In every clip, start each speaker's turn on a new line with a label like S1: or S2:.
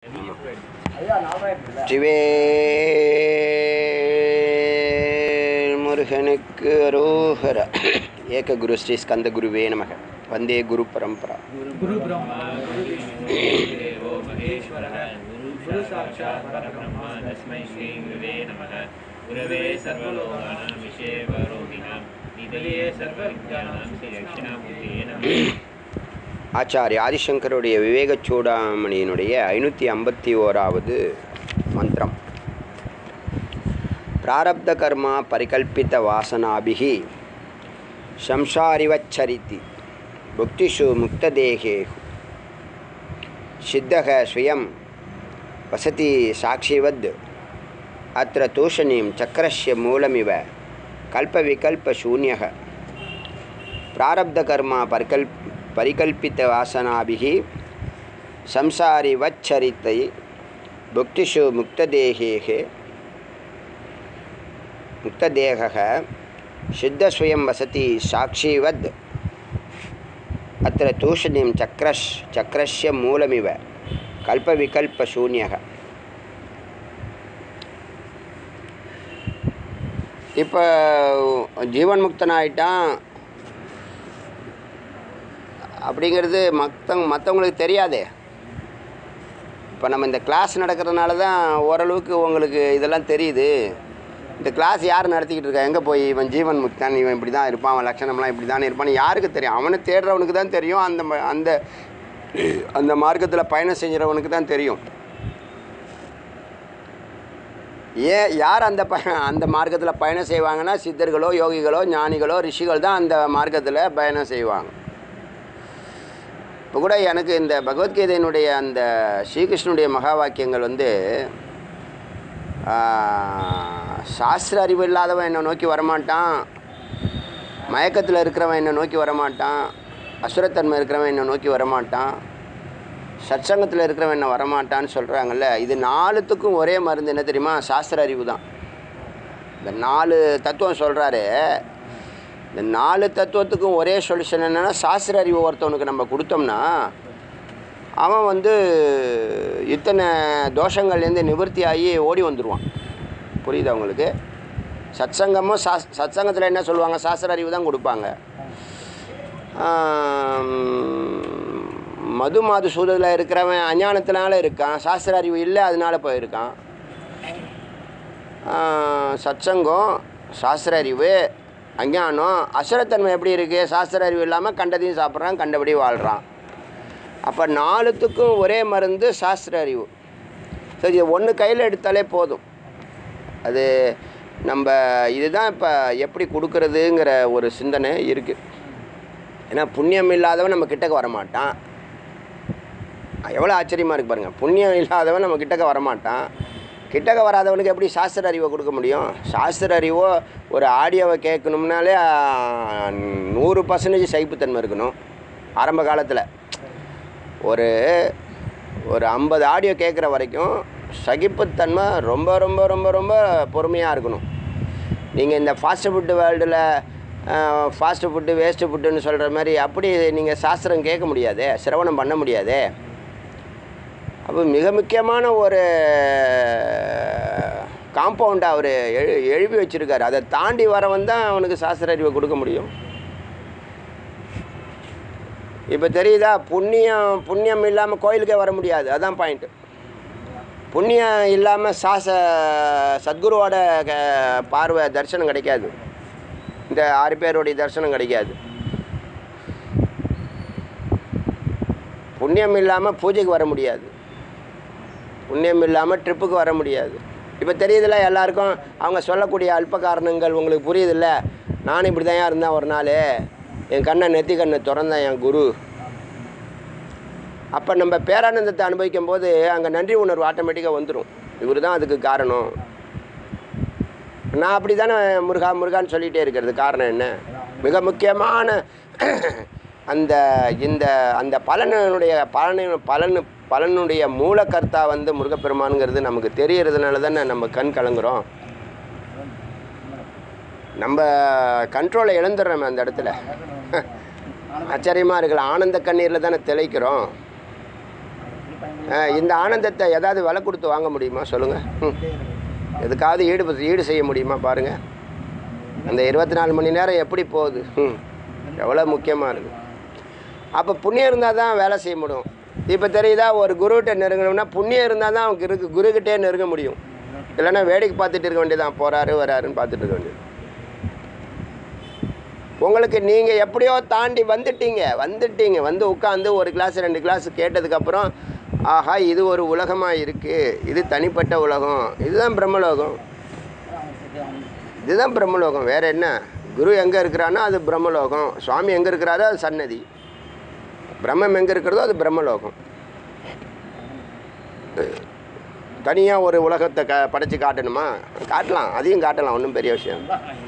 S1: திவேல் முருகனுக்கு அரோஹர ஏக குரு ஸ்ரீ ஸ்கந்த குருவே நமக வந்தே குரு பரம்பரா
S2: गुरु ब्रह्मा गुरुदेवो महेश्वरः गुरु साक्षात् परब्रह्म तस्मै श्री गुरुवे नमः गुरवे सर्वलोकानां विषयवरोहिणां निधये सर्वविद्यानां श्री दक्षिणामूर्तिये नमः
S1: ஆச்சாரிய ஆதிசங்கருடைய விவேக சூடாமணியினுடைய ஐநூற்றி ஐம்பத்தி ஓராவது மந்திரம் பிராரப்த கர்மா பரிகல்பித வாசனாபிகி சம்சாரிவச்சரித்தி புக்திஷு முக்ததேகேஷு சித்தக ஸ்வயம் வசதி சாட்சிவத் அத்திர தூஷணீம் சக்கரஸ்ய மூலமிவ கல்பவிகல்பசூன்யः प्रारब्धकर्मा परिकल् परिकल्पितवासनाभिः संसारिवच्छरितै भुक्तिषु मुक्तदेहेः मुक्तदेहः शुद्धस्वयं वसति साक्षीवद् अत्र तूषणीं चक्रश् चक्रस्य मूलमिव कल्पविकल्पशून्यः இப்போ ஜீவன் முக்தனாயிட்டான் அப்படிங்கிறது மற்ற மற்றவங்களுக்கு தெரியாதே இப்போ நம்ம இந்த கிளாஸ் நடக்கிறதுனால தான் ஓரளவுக்கு உங்களுக்கு இதெல்லாம் தெரியுது இந்த கிளாஸ் யார் நடத்திக்கிட்டு இருக்கா எங்கே போய் இவன் ஜீவன் முக்தான் இவன் இப்படி தான் இருப்பான் அவன் லட்சணம்லாம் இப்படி தானே இருப்பான்னு யாருக்கு தெரியும் அவனை தேடுறவனுக்கு தான் தெரியும் அந்த ம- அந்த அந்த மார்க்கத்தில் பயணம் செஞ்சுறவனுக்கு தான் தெரியும் ஏன் யார் அந்த ப அந்த மார்க்கத்தில் பயணம் செய்வாங்கன்னா சித்தர்களோ யோகிகளோ ஞானிகளோ ரிஷிகள் தான் அந்த மார்க்கத்தில் பயணம் செய்வாங்க இப்போ கூட எனக்கு இந்த பகவத்கீதையினுடைய அந்த ஸ்ரீகிருஷ்ணனுடைய மகா வாக்கியங்கள் வந்து ஆஹ், சாஸ்திர அறிவு இல்லாதவன் என்னை நோக்கி வரமாட்டான் மயக்கத்தில் இருக்கிறவன் என்னை நோக்கி வரமாட்டான் அசுரத்தன்மை இருக்கிறவன் என்னை நோக்கி வரமாட்டான் சத்சங்கத்தில் இருக்கிறவன் என்ன வரமாட்டான்னு சொல்கிறாங்கல்ல இது நாலுத்துக்கும் ஒரே மருந்து என்ன தெரியுமா சாஸ்திர அறிவு தான் இந்த நாலு தத்துவம் சொல்கிறாரு இந்த நாலு தத்துவத்துக்கும் ஒரே சொல்யூஷன் என்னென்னா சாஸ்திர அறிவு ஒருத்தவனுக்கு நம்ம கொடுத்தோம்னா அவன் வந்து இத்தனை தோஷங்கள்லேருந்து நிவர்த்தி ஆகி ஓடி வந்துடுவான் புரியுதா உங்களுக்கு சத்சங்கமும் சாஸ் சத்சங்கத்தில் என்ன சொல்லுவாங்க சாஸ்திர அறிவு தான் கொடுப்பாங்க ஆம், மது மாது சூழலில் இருக்கிறவன் அஞ்ஞானத்தினால இருக்கான் சாஸ்திர அறிவு இல்லை அதனால போயிருக்கான் ஆஹ், சத்சங்கம் சாஸ்திர அறிவு அஞ்ஞானம் அசுரத்தன்மை எப்படி இருக்குது சாஸ்திர அறிவு இல்லாமல் கண்டதையும் சாப்பிட்றான் கண்டபடி வாழ்கிறான் அப்போ நாலுத்துக்கும் ஒரே மருந்து சாஸ்திர அறிவு சரி ஒன்று கையில் எடுத்தாலே போதும் அது நம்ம இதுதான் இப்போ எப்படி கொடுக்கறதுங்கிற ஒரு சிந்தனை இருக்குது ஏன்னா புண்ணியம் இல்லாதவன் நம்ம கிட்டக்க வரமாட்டான் எவ்வளோ ஆச்சரியமாக இருக்கு பாருங்கள் புண்ணியம் இல்லாதவன் நம்ம கிட்டக்க வரமாட்டான் கிட்டக்க வராதவனுக்கு எப்படி சாஸ்திர அறிவை கொடுக்க முடியும் சாஸ்திர அறிவோ ஒரு ஆடியோவை கேட்கணும்னாலே ஆ, நூறு பர்சன்டேஜ் சகிப்புத்தன்மை இருக்கணும் ஆரம்ப காலத்தில் ஒரு ஒரு ஐம்பது ஆடியோ கேட்குற வரைக்கும் சகிப்புத்தன்மை ரொம்ப ரொம்ப ரொம்ப ரொம்ப பொறுமையாக இருக்கணும் நீங்கள் இந்த ஃபாஸ்ட் ஃபுட்டு வேர்ல்டில் ஃபாஸ்ட் ஃபுட்டு வேஸ்ட்டு ஃபுட்டுன்னு சொல்கிற மாதிரி அப்படி நீங்கள் சாஸ்திரம் கேட்க முடியாதே சிரவணம் பண்ண முடியாதே அப்போ மிக முக்கியமான ஒரு காம்பவுண்டை அவர் எழு எழுப்பி வச்சுருக்காரு அதை தாண்டி வரவன் தான் அவனுக்கு சாஸ்திர அறிவை கொடுக்க முடியும் இப்போ தெரியுதா புண்ணியம் புண்ணியம் இல்லாமல் கோயிலுக்கே வர முடியாது அதான் பாயிண்ட்டு புண்ணியம் இல்லாமல் சாச சத்குருவோட க- பார்வை தரிசனம் கிடைக்காது இந்த ஆறு பேருடைய தரிசனம் கிடைக்காது புண்ணியம் இல்லாமல் பூஜைக்கு வர முடியாது புண்ணியம் இல்லாமல் ட்ரிப்புக்கு வர முடியாது இப்போ தெரியுதுல்ல எல்லாருக்கும் அவங்க சொல்லக்கூடிய அல்ப காரணங்கள் உங்களுக்கு புரியுதுல்ல நானும் இப்படி தான் இருந்தேன் ஒரு நாள் என் கண்ணை நெத்தி கண்ணை திறந்தேன் என் குரு அப்போ நம்ம பேரானந்தத்தை அனுபவிக்கும் போது அங்கே நன்றி உணர்வு ஆட்டோமேட்டிக்காக வந்துடும் இவர் தான் அதுக்கு காரணம் நான் அப்படி தானே முருகா முருகான்னு சொல்லிகிட்டே இருக்கிறது காரணம் என்ன மிக முக்கியமான அந்த இந்த அந்த பலனுடைய பலனு பலனு பலனுடைய மூலக்கர்த்தா வந்து முருகப்பெருமானுங்கிறது நமக்கு தெரியறதுனால தானே நம்ம கண் கலங்குறோம் நம்ம கண்ட்ரோலை இழந்துடுறோமே அந்த இடத்துல ஆச்சரியமாக இருக்கலாம் ஆனந்த கண்ணீரில் தானே திளைக்கிறோம் அஹ், இந்த ஆனந்தத்தை ஏதாவது விலை கொடுத்து வாங்க முடியுமா சொல்லுங்கள் ம் எதுக்காவது ஈடு ஈடு செய்ய முடியுமா பாருங்கள் அந்த இருபத்தி நாலு மணி நேரம் எப்படி போகுது ம் எவ்வளோ முக்கியமாக இருக்குது அப்போ புண்ணியம் இருந்தால் தான் வேலை செய்ய முடியும் இப்போ தெரியுதா ஒரு குருகிட்ட நெருங்கணும்னா புண்ணியம் இருந்தால் தான் அவங்க இருக்கு குருக்கிட்டே நெருங்க முடியும் இல்லைன்னா வேடிக்கை பார்த்துட்டு இருக்க வேண்டியதான் போகிறாரு வராருன்னு பார்த்துட்டு இருக்க வேண்டியது உங்களுக்கு நீங்கள் எப்படியோ தாண்டி வந்துட்டீங்க வந்துட்டீங்க வந்து உட்காந்து ஒரு கிளாஸ் ரெண்டு கிளாஸ் கேட்டதுக்கப்புறம் ஆஹா இது ஒரு உலகமாக இருக்குது இது தனிப்பட்ட உலகம் இதுதான் பிரம்மலோகம் இதுதான் பிரம்மலோகம் வேறு என்ன குரு எங்கே இருக்கிறானோ அது பிரம்மலோகம் சுவாமி எங்கே இருக்கிறாரோ அது சன்னதி பிரம்மம் எங்கே இருக்கிறதோ அது பிரம்மலோகம் தனியாக ஒரு உலகத்தை க படைச்சு காட்டணுமா காட்டலாம் அதையும் காட்டலாம் ஒன்றும் பெரிய விஷயம்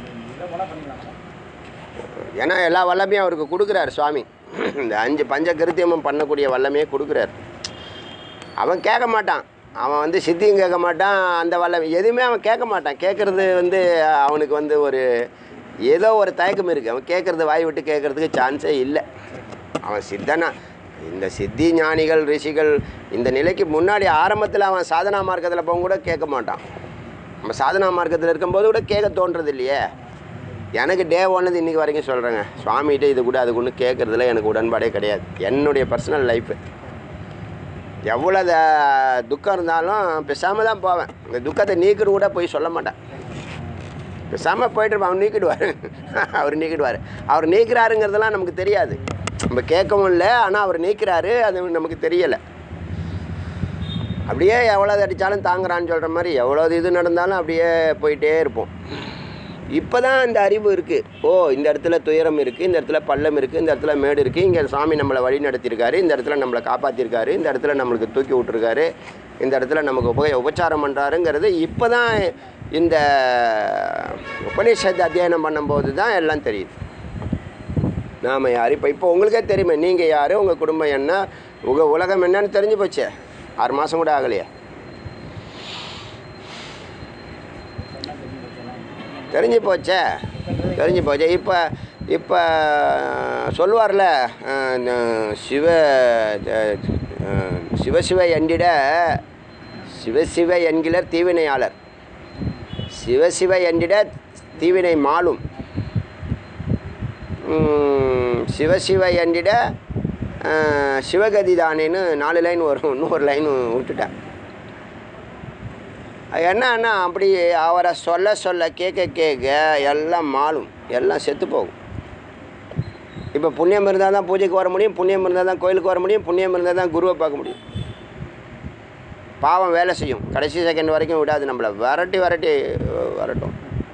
S1: ஏன்னா எல்லா வல்லமையும் அவருக்கு கொடுக்குறாரு சுவாமி இந்த அஞ்சு பஞ்ச கிருத்தியமும் பண்ணக்கூடிய வல்லமையே கொடுக்குறாரு அவன் கேட்க மாட்டான் அவன் வந்து சித்தியும் கேட்க மாட்டான் அந்த வல்ல எதுவுமே அவன் கேட்க மாட்டான் கேட்குறது வந்து அவனுக்கு வந்து ஒரு ஏதோ ஒரு தயக்கம் இருக்குது அவன் கேட்குறது வாய் விட்டு கேட்குறதுக்கு சான்ஸே இல்லை அவன் சித்தனா இந்த சித்தி ஞானிகள் ரிஷிகள் இந்த நிலைக்கு முன்னாடி ஆரம்பத்தில் அவன் சாதனா மார்க்கத்தில் போக கூட கேட்க மாட்டான் நம்ம சாதனா மார்க்கத்தில் இருக்கும்போது கூட கேட்க தோன்றது இல்லையே எனக்கு டே ஒன்னது இன்றைக்கி வரைக்கும் சொல்கிறேங்க சுவாமிகிட்ட இது கூட அது ஒன்று கேட்குறதுல எனக்கு உடன்பாடே கிடையாது என்னுடைய பர்சனல் லைஃபு எவ்வளோ த- துக்கம் இருந்தாலும் பேசாமல் தான் போவேன் இந்த துக்கத்தை நீக்கிட்டு கூட போய் சொல்ல மாட்டேன் பேசாமல் போயிட்டு இருப்பேன் அவர் நீக்கிடுவார் அவர் நீக்கிடுவார் அவர் நீக்கிறாருங்கிறதெல்லாம் நமக்கு தெரியாது நம்ம கேட்கவும் இல்லை ஆனால் அவர் நீக்கிறாரு அது நமக்கு தெரியலை அப்படியே எவ்வளோ அடித்தாலும் தாங்குறான்னு சொல்கிற மாதிரி எவ்வளோ இது நடந்தாலும் அப்படியே போயிட்டே இருப்போம் இப்போ தான் இந்த அறிவு இருக்குது ஓ இந்த இடத்துல துயரம் இருக்குது இந்த இடத்துல பள்ளம் இருக்குது இந்த இடத்துல மேடு இருக்குது இங்கே சாமி நம்மளை வழி நடத்தியிருக்காரு இந்த இடத்துல நம்மளை காப்பாற்றிருக்காரு இந்த இடத்துல நம்மளுக்கு தூக்கி விட்டுருக்காரு இந்த இடத்துல நமக்கு உப உபச்சாரம் பண்ணுறாருங்கிறது இப்போ தான் இந்த உபநிஷத்து அத்தியனம் பண்ணும்போது தான் எல்லாம் தெரியுது நாம் யார் இப்போ இப்போ உங்களுக்கே தெரியுமே நீங்கள் யார் உங்கள் குடும்பம் என்ன உங்கள் உலகம் என்னன்னு தெரிஞ்சு போச்சே ஆறு மாதம் கூட ஆகலையே தெரிஞ்சு போச்சே தெரிஞ்சு போச்சே இப்போ இப்போ சொல்லுவார்ல அஹ், இந்த சிவ அஹ், அஹ், சிவசிவ என்கிட சிவசிவ என்கிலர் தீவினையாளர் சிவசிவ என்கிட தீவினை மாலும் உம், சிவசிவ என்கிட அஹ், சிவகதி தானேன்னு நாலு லைன் வரும் இன்னொரு லைன் விட்டுட்டேன் அது என்னன்னா அப்படி அவரை சொல்ல சொல்ல கேட்க கேட்க எல்லாம் மாளும் எல்லாம் செத்து போகும் இப்போ புண்ணியம் இருந்தால் தான் பூஜைக்கு வர முடியும் புண்ணியம் இருந்தால் தான் கோயிலுக்கு வர முடியும் புண்ணியம் இருந்தால் தான் குருவை பார்க்க முடியும் பாவம் வேலை செய்யும் கடைசி செகண்ட் வரைக்கும் விடாது நம்மளை விரட்டி விரட்டி அஹ், வரட்டும்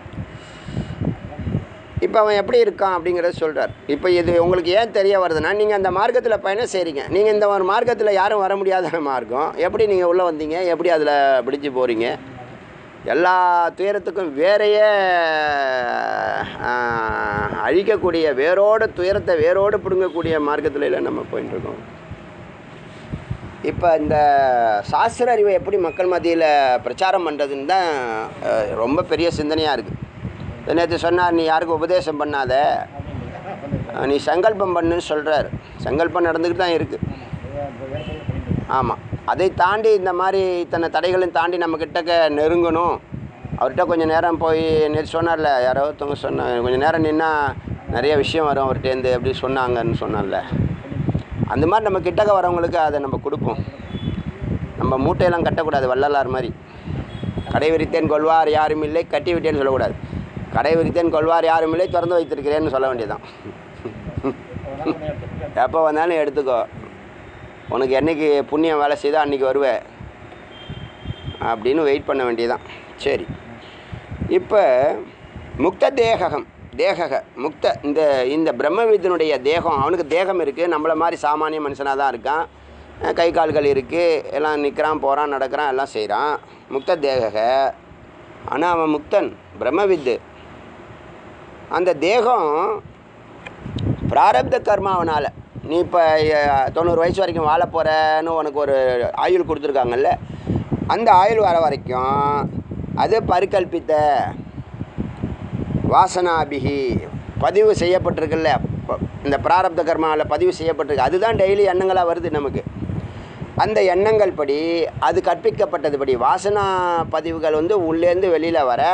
S1: இப்போ அவன் எப்படி இருக்கான் அப்படிங்கிறத சொல்கிறார் இப்போ இது உங்களுக்கு ஏன் தெரிய வருதுன்னா நீங்கள் அந்த மார்க்கத்தில் பயணம் செய்கிறீங்க நீங்கள் இந்த ஒரு மார்க்கத்தில் யாரும் வர முடியாத மார்க்கம் எப்படி நீங்கள் உள்ளே வந்தீங்க எப்படி அதில் பிடிச்சு போகிறீங்க எல்லா துயரத்துக்கும் வேறையே ஆஹ், அழிக்கக்கூடிய வேரோடு துயரத்தை வேரோடு பிடுங்கக்கூடிய மார்க்கத்துல இல்லை நம்ம போயிட்டு இருக்கோம் இப்போ இந்த சாஸ்திர அறிவை எப்படி மக்கள் மத்தியில் பிரச்சாரம் பண்ணுறதுன்னு தான் அஹ், ரொம்ப பெரிய சிந்தனையாக இருக்குது நேற்று சொன்னார் நீ யாருக்கும் உபதேசம் பண்ணாத அஹ், நீ சங்கல்பம் பண்ணுன்னு சொல்கிறார் சங்கல்பம் நடந்துக்கிட்டு தான் இருக்குது ஆமாம் அதை தாண்டி இந்த மாதிரி இத்தனை தடைகளையும் தாண்டி நம்ம கிட்டக்க நெருங்கணும் அவர்கிட்ட கொஞ்சம் நேரம் போய் நேற்று சொன்னார்ல யாரோ ஒருத்தவங்க சொன்னாங்க கொஞ்சம் நேரம் நின்னா நிறைய விஷயம் வரும் அவர்கிட்டேருந்து அப்படி சொன்னாங்கன்னு சொன்னார்ல அந்த மாதிரி நம்ம கிட்டக்க வரவங்களுக்கு அதை நம்ம கொடுப்போம் நம்ம மூட்டையெல்லாம் கட்டக்கூடாது வள்ளலார் மாதிரி கடை விரித்தேன் கொள்வார் யாரும் இல்லை கட்டி விட்டேன்னு சொல்லக்கூடாது கடை விரித்தேன் கொள்வார் யாரும் இல்லை திறந்து வைத்திருக்கிறேன்னு சொல்ல வேண்டியதுதான் எப்போ வந்தாலும் எடுத்துக்கோ உனக்கு என்னைக்கு புண்ணியம் வேலை செய்தோ அன்றைக்கி வருவே அப்படின்னு வெயிட் பண்ண வேண்டியதுதான் சரி இப்போ முக்த தேககம் தேகக முக்த இந்த இந்த பிரம்மவிதனுடைய தேகம் அவனுக்கு தேகம் இருக்குது நம்மளை மாதிரி சாமானிய மனுஷனாக தான் இருக்கான் அஹ் கை கால்கள் இருக்குது எல்லாம் நிற்கிறான் போகிறான் நடக்கிறான் எல்லாம் செய்கிறான் முக்த தேகக ஆனால் அவன் முக்தன் பிரம்மவித்து அந்த தேகம் பிராரப்த கர்மாவனால் நீ இப்போ தொண்ணூறு வயசு வரைக்கும் வாழ போகிறன்னு உனக்கு ஒரு ஆயுள் கொடுத்துருக்காங்கல்ல அந்த ஆயுள் வர வரைக்கும் அது பரிகல்பித்த வாசனாபிகி பதிவு செய்யப்பட்டிருக்குல்ல ப- இந்த பிராரப்த கர்மாவில் பதிவு செய்யப்பட்டிருக்கு அதுதான் டெய்லி எண்ணங்களாக வருது நமக்கு அந்த எண்ணங்கள் படி அது கற்பிக்கப்பட்டது படி வாசனா பதிவுகள் வந்து உள்ளேருந்து வெளியில் வர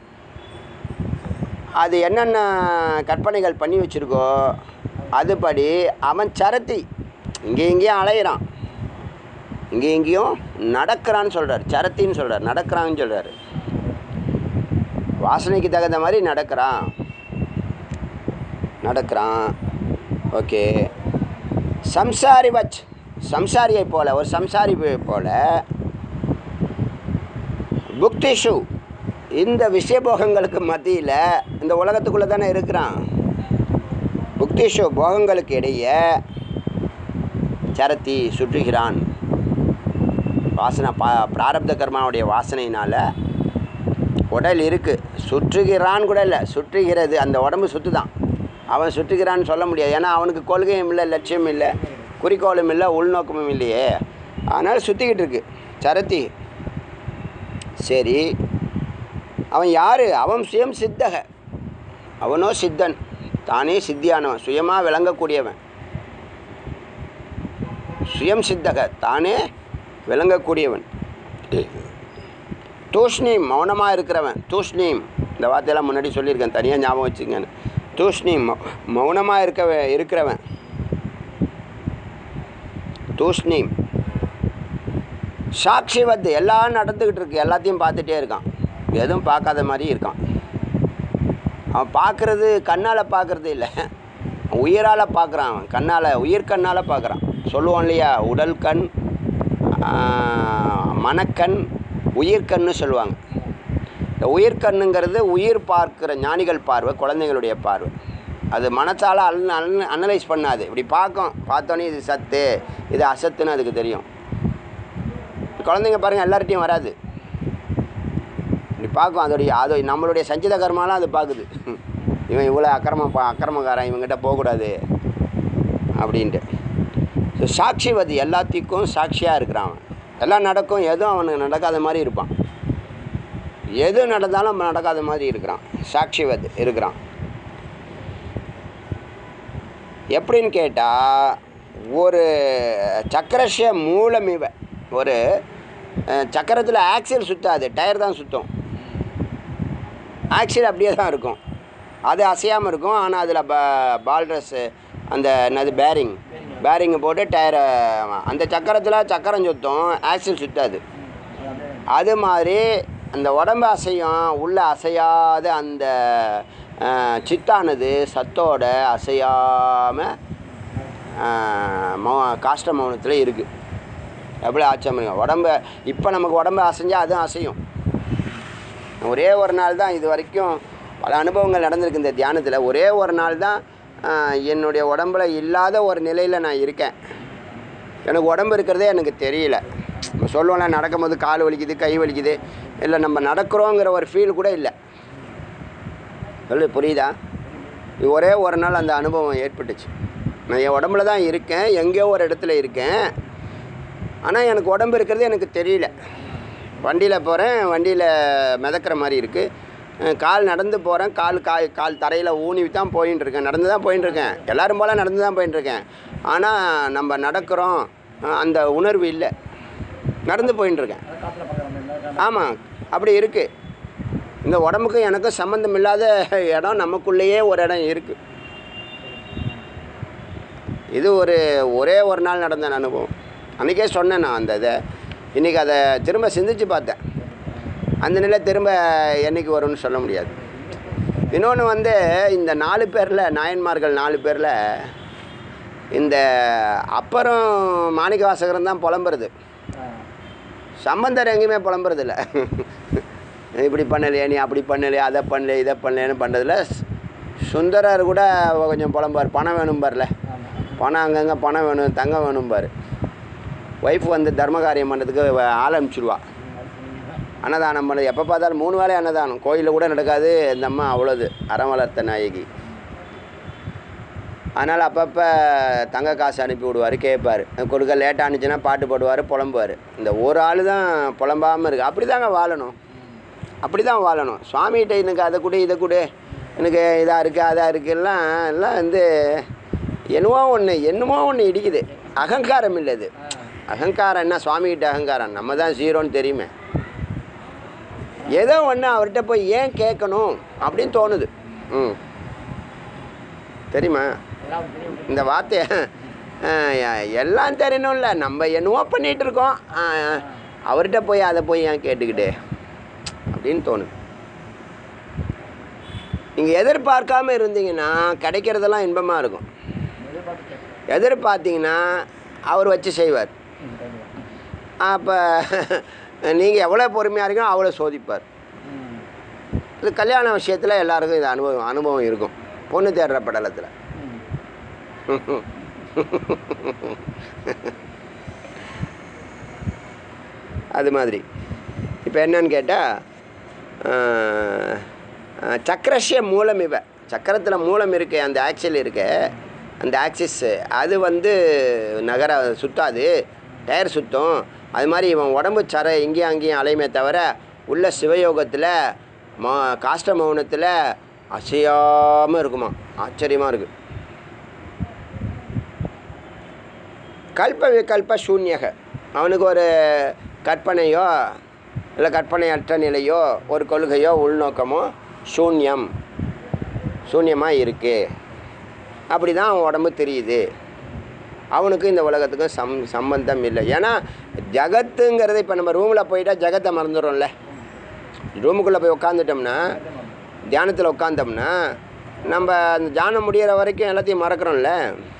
S1: அது என்னென்ன கற்பனைகள் பண்ணி வச்சுருக்கோ அதுபடி அவன் சரத்தி இங்கே இங்கேயும் அலையிறான் இங்கே இங்கேயும் நடக்கிறான்னு சொல்கிறார் சரத்தின்னு சொல்கிறார் நடக்கிறான்னு சொல்கிறார் வாசனைக்கு தகுந்த மாதிரி நடக்கிறான் நடக்கிறான் ஓகே சம்சாரி வச் சம்சாரியை போல ஒரு சம்சாரி போல புக்திஷு இந்த விஷயபோகங்களுக்கு மத்தியில் இந்த உலகத்துக்குள்ளே தானே இருக்கிறான் புக்திஷு போகங்களுக்கு இடையே சரத்தி சுற்றுகிறான் வாசனை பா பிராரப்த கர்மாவுடைய வாசனையினால் உடல் இருக்குது சுற்றுகிறான் கூட இல்லை சுற்றுகிறது அந்த உடம்பு சுற்றுதான் அவன் சுற்றுகிறான்னு சொல்ல முடியாது ஏன்னா அவனுக்கு கொள்கையும் இல்லை லட்சியம் இல்லை குறிக்கோளும் இல்லை உள்நோக்கமும் இல்லையே அதனால் சுற்றிக்கிட்டு இருக்கு சரத்தி சரி அவன் யார் அவன் சுயம் சித்தக அவனோ சித்தன் தானே சித்தியானவன் சுயமாக விளங்கக்கூடியவன் சுயம் சித்தக தானே விளங்கக்கூடியவன் தூஷ்ணீம் மௌனமாக இருக்கிறவன் தூஷ்ணீம் இந்த வார்த்தையெல்லாம் முன்னாடி சொல்லியிருக்கேன் தனியாக ஞாபகம் வச்சுங்கன்னு தூஷ்ணீம் மௌ மௌனமாக இருக்க இருக்கிறவன் தூஷ்ணீம் சாட்சிவத் எல்லாம் நடந்துக்கிட்டு இருக்கு எல்லாத்தையும் பார்த்துட்டே இருக்கான் எதுவும் பார்க்காத மாதிரி இருக்கான் அவன் பார்க்குறது கண்ணால் பார்க்குறது இல்லை உயிரால் பார்க்குறான் அவன் கண்ணால் உயிர் கண்ணால் பார்க்குறான் சொல்லுவோம் இல்லையா உடல் கண் ஆஹ், மனக்கண் உயிர்கண்ணு சொல்லுவாங்க இந்த உயிர்கண்ணுங்கிறது உயிர் பார்க்குற ஞானிகள் பார்வை குழந்தைங்களுடைய பார்வை அது மனசால் அன் அன் அனலைஸ் பண்ணாது இப்படி பார்க்கும் பார்த்தோன்னே இது சத்து இது அசத்துன்னு அதுக்கு தெரியும் குழந்தைங்க பாருங்கள் எல்லார்ட்டையும் வராது இப்படி பார்க்கும் அதோடைய அது நம்மளுடைய சஞ்சித கர்மாலாம் அது பார்க்குது இவன் இவ்வளோ அக்கிரம பா அக்கிரமக்காரன் இவங்ககிட்ட போகக்கூடாது அப்படின்ட்டு ஸோ சாட்சிவதி எல்லாத்துக்கும் சாட்சியாக இருக்கிறான் அவன் எல்லாம் நடக்கும் எதுவும் அவனுக்கு நடக்காத மாதிரி இருப்பான் எது நடந்தாலும் நடக்காத மாதிரி இருக்கிறான் சாட்சிவத் இருக்கிறான் எப்படின்னு கேட்டால் ஒரு சக்கரஷ மூலம் இவ ஒரு சக்கரத்தில் ஆக்சில் சுத்தாது டயர் தான் சுற்றும் ஆக்சில் அப்படியே தான் இருக்கும் அது அசையாமல் இருக்கும் ஆனால் அதில் ப பால் ட்ரெஸ்ஸு அந்த என்னது பேரிங் பேரிங்கை போட்டு டயரை அந்த சக்கரத்தில் சக்கரம் சுற்றும் ஆக்சில் சுத்தாது அது மாதிரி அந்த உடம்பு அசையும் உள்ள அசையாத அந்த அஹ், சித்தானது சத்தோட அசையாமல் மௌ காஷ்ட மௌனத்தில் இருக்குது எப்படி ஆச்சரியம் உடம்ப இப்போ நமக்கு உடம்பு அசைஞ்சால் அதுவும் அசையும் ஒரே ஒரு நாள் தான் இது வரைக்கும் பல அனுபவங்கள் நடந்திருக்கு இந்த தியானத்தில் ஒரே ஒரு நாள் தான் ஆஹ், என்னுடைய உடம்புல இல்லாத ஒரு நிலையில் நான் இருக்கேன் எனக்கு உடம்பு இருக்கிறதே எனக்கு தெரியல நம்ம சொல்லுவோம்ல நடக்கும்போது கால் வலிக்குது கை வலிக்குது இல்லை நம்ம நடக்கிறோங்கிற ஒரு ஃபீல் கூட இல்லை சொல்லு புரியுதா இது ஒரே ஒரு நாள் அந்த அனுபவம் ஏற்பட்டுச்சு நான் என் உடம்புல தான் இருக்கேன் எங்கேயோ ஒரு இடத்துல இருக்கேன் ஆனால் எனக்கு உடம்பு இருக்கிறது எனக்கு தெரியல வண்டியில் போகிறேன் வண்டியில் மிதக்கிற மாதிரி இருக்குது கால் நடந்து போகிறேன் கால் கால் கால் தரையில் ஊனி தான் போயின்னு இருக்கேன் நடந்து தான் போயின்னு இருக்கேன் எல்லோரும் போல் நடந்து தான் போயின்னு இருக்கேன் ஆனால் நம்ம நடக்கிறோம் அஹ் அந்த உணர்வு இல்லை நடந்து போயின்னு இருக்கேன் ஆமாம் அப்படி இருக்குது இந்த உடம்புக்கும் எனக்கும் சம்மந்தம் இல்லாத இடம் நமக்குள்ளேயே ஒரு இடம் இருக்குது இது ஒரு ஒரே ஒரு நாள் நடந்த அனுபவம் அன்றைக்கே சொன்னேன் நான் அந்த இதை இன்றைக்கி அதை திரும்ப சிந்திச்சு பார்த்தேன் அந்த நிலை திரும்ப என்னைக்கு வரும்னு சொல்ல முடியாது இன்னொன்று வந்து இந்த நாலு பேரில் நாயன்மார்கள் நாலு பேரில் இந்த அப்பறம் மாணிக்க வாசகரம் தான் புலம்புறது சம்பந்தர் எங்கேயுமே புலம்புறது இல்லை இப்படி பண்ணலையே நீ அப்படி பண்ணலையே அதை பண்ணல இதை பண்ணலேன்னு பண்ணுறதுல சுந்தரர் கூட கொஞ்சம் புலம்பார் பணம் வேணும்பார்ல பணம் அங்கங்கே பணம் வேணும் தங்கம் வேணும்பார் ஒய்ஃப் வந்து தர்ம காரியம் பண்ணுறதுக்கு வ- ஆள் அனுப்பிச்சிடுவா அன்னதானம் பண்ணது எப்போ பார்த்தாலும் மூணு வேளை அன்னதானம் கோயிலில் கூட நடக்காது இந்த அம்மா அவ்வளோது அறம் வளர்த்த நாயகி அதனால் அப்பப்போ தங்க காசு அனுப்பி விடுவார் கேட்பார் கொடுக்க லேட்டாக ஆனிச்சுன்னா பாட்டு போடுவார் புலம்புவார் இந்த ஒரு ஆள் தான் புலம்பாமல் இருக்குது அப்படி தாங்க வாழணும் அப்படி தான் வாழணும் சுவாமிகிட்ட எனக்கு அதை கொடு இதை கொடு எனக்கு இதாக இருக்குது அதாக இருக்குது எல்லாம் எல்லாம் வந்து என்னவோ ஒன்று என்னமோ ஒன்று இடிக்குது அகங்காரம் இல்லை இது அகங்காரம் என்ன சுவாமிகிட்ட அகங்காரம் நம்ம தான் ஜீரோன்னு தெரியுமே ஏதோ ஒன்று அவர்கிட்ட போய் ஏன் கேட்கணும் அப்படின்னு தோணுது ம் தெரியுமா
S2: எல்லாம் தெரியும்
S1: இந்த வார்த்தையை அஹ், எ- எல்லாம் தெரியணும்ல நம்ம என்னவோ பண்ணிகிட்டு இருக்கோம் அஹ், அவர்கிட்ட போய் அதை போய் ஏன் கேட்டுக்கிட்டே அப்படின்னு தோணுது நீங்கள் எதிர்பார்க்காம இருந்தீங்கன்னா கிடைக்கிறதெல்லாம் இன்பமாக இருக்கும்
S2: எதிர்பார்த்து கேட்கலாம்
S1: எதிர்பார்த்தீங்கன்னா அவர் வச்சு செய்வார்
S2: ம், கண்டிப்பா.
S1: அப்போ நீங்கள் எவ்வளோ பொறுமையாக இருக்கோ அவ்வளோ சோதிப்பார்
S2: ம்.
S1: இது கல்யாண விஷயத்தில் எல்லாருக்கும் இது அனுபவம் அனுபவம் இருக்கும் பொண்ணு தேடுற படலத்தில்
S2: ம்.
S1: அது மாதிரி இப்போ என்னன்னு கேட்டால் சக்கரஸ்ய மூலம் இவ சக்கரத்தில் மூலம் இருக்கு அந்த ஆக்சில் இருக்கு அந்த ஆக்சிஸ் அது வந்து நகர சுத்தாது டயர் சுத்தும் அது மாதிரி இவன் உடம்பு சர இங்கேயும் அங்கேயும் அலையுமே தவிர உள்ள சிவயோகத்தில் மா காஷ்ட மௌனத்தில் அசையாமல் இருக்குமா ஆச்சரியமாக இருக்குது கல்ப விகல்ப சூன்யக அவனுக்கு ஒரு கற்பனையோ இல்லை கற்பனையற்ற நிலையோ ஒரு கொள்கையோ உள்நோக்கமோ சூன்யம் சூன்யமாக இருக்குது அப்படி தான் அவன் உடம்பு தெரியுது அவனுக்கும் இந்த உலகத்துக்கும் சம் சம்பந்தம் இல்லை ஏன்னா ஜகத்துங்கிறது இப்போ நம்ம ரூமில் போயிட்டா ஜகத்தை மறந்துடுறோம்ல ரூமுக்குள்ளே போய் உட்காந்துட்டோம்னா தியானத்தில் உட்காந்தோம்னா நம்ம அந்த தியானம் முடியிற வரைக்கும் எல்லாத்தையும் மறக்கிறோம்ல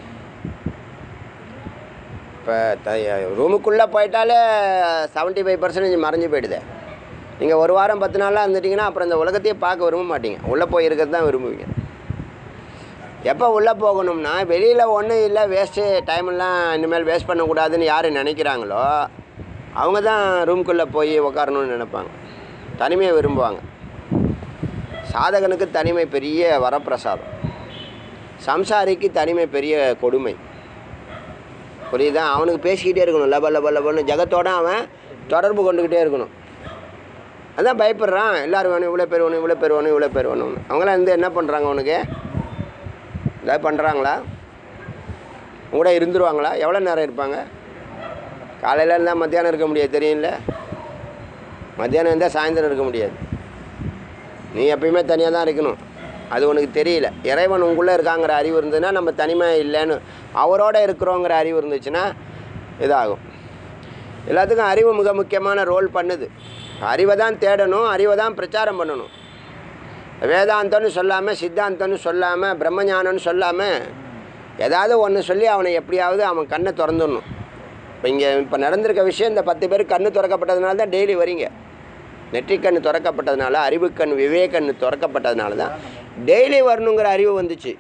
S1: இப்போ த ரூமுக்குள்ளே போயிட்டாலே செவன்ட்டி ஃபைவ் பர்சன்டேஜ் மறைஞ்சு போயிடுது நீங்கள் ஒரு வாரம் பத்து நாளாக இருந்துட்டிங்கன்னா அப்புறம் இந்த உலகத்தையே பார்க்க விரும்ப மாட்டீங்க உள்ளே போய் இருக்கிறது தான் விரும்புவீங்க எப்போ உள்ளே போகணும்னா வெளியில் ஒன்றும் இல்லை வேஸ்ட்டு டைமெல்லாம் இனிமேல் வேஸ்ட் பண்ணக்கூடாதுன்னு யார் நினைக்கிறாங்களோ அவங்க தான் ரூம்குள்ளே போய் உட்காரணும்னு நினைப்பாங்க தனிமையை விரும்புவாங்க சாதகனுக்கு தனிமை பெரிய வரப்பிரசாதம் சம்சாரிக்கு தனிமை பெரிய கொடுமை புரியுதா அவனுக்கு பேசிக்கிட்டே இருக்கணும் லப லப லபன்னு ஜகத்தோட அவன் தொடர்பு கொண்டுக்கிட்டே இருக்கணும் அதான் பயப்படுறான் எல்லாரும் வேணும் இவ்வளோ பேர் வேணும் இவ்வளோ பேர் வேணும் இவ்வளோ பேர் வேணும்னு அவங்களாம் இருந்து என்ன பண்ணுறாங்க அவனுக்கு ஏதாவது பண்ணுறாங்களா கூட இருந்துருவாங்களா எவ்வளோ நேரம் இருப்பாங்க காலையில் இருந்தால் மத்தியானம் இருக்க முடியாது தெரியும்ல மத்தியானம் இருந்தால் சாயந்தரம் இருக்க முடியாது நீ எப்பயுமே தனியாக தான் இருக்கணும் அது உனக்கு தெரியல இறைவன் உங்களுக்குள்ளே இருக்காங்கிற அறிவு இருந்ததுன்னா நம்ம தனிமை இல்லைன்னு அவரோட இருக்கிறோங்கிற அறிவு இருந்துச்சுன்னா இதாகும் எல்லாத்துக்கும் அறிவு மிக முக்கியமான ரோல் பண்ணுது அறிவை தான் தேடணும் அறிவை தான் பிரச்சாரம் பண்ணணும் வேதாந்தம்னு சொல்லாமல் சித்தாந்தம்னு சொல்லாமல் பிரம்மஞானம்னு சொல்லாமல் ஏதாவது ஒன்று சொல்லி அவனை எப்படியாவது அவன் கண்ணை திறந்துடணும் இப்போ இங்கே இப்போ நடந்திருக்க விஷயம் இந்த பத்து பேர் கண்ணு திறக்கப்பட்டதுனால தான் டெய்லி வரீங்க நெற்றிக்கண் திறக்கப்பட்டதுனால அறிவுக்கண் விவேகண்ணு திறக்கப்பட்டதுனால தான் டெய்லி வரணுங்கிற அறிவு வந்துச்சு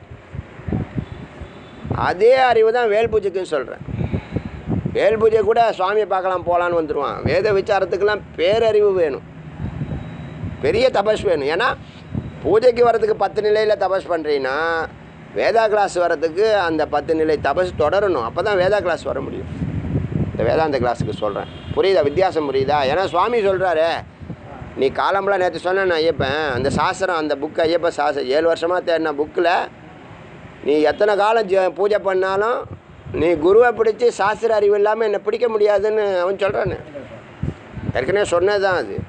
S1: அதே அறிவு தான் வேல் பூஜைக்குன்னு சொல்கிறேன் வேல் பூஜை கூட சுவாமியை பார்க்கலாம் போகலான்னு வந்துடுவான் வேத விசாரத்துக்கெல்லாம் பேரறிவு வேணும் பெரிய தபஸ் வேணும் ஏன்னா பூஜைக்கு வர்றதுக்கு பத்து நிலையில் தபஸ் பண்ணுறீங்கன்னா வேதா கிளாஸ் வர்றதுக்கு அந்த பத்து நிலை தபஸ் தொடரணும் அப்போ தான் வேதா கிளாஸ் வர முடியும் இந்த வேதாந்த கிளாஸுக்கு சொல்கிறேன் புரியுதா வித்தியாசம் புரியுதா ஏன்னா சுவாமி சொல்கிறாரு நீ காலம்பெல்லாம் நேற்று சொன்னேன் ஐயப்பன் அந்த சாஸ்திரம் அந்த புக்கு ஐயப்ப சாஸ்திரம் ஏழு வருஷமாக தேடின புக்கில் நீ எத்தனை காலம் ஜ பூஜை பண்ணாலும் நீ குருவை பிடிச்சி சாஸ்திர அறிவு இல்லாமல் என்னை பிடிக்க முடியாதுன்னு அவன் சொல்கிறானு ஏற்கனவே சொன்னது தான் அது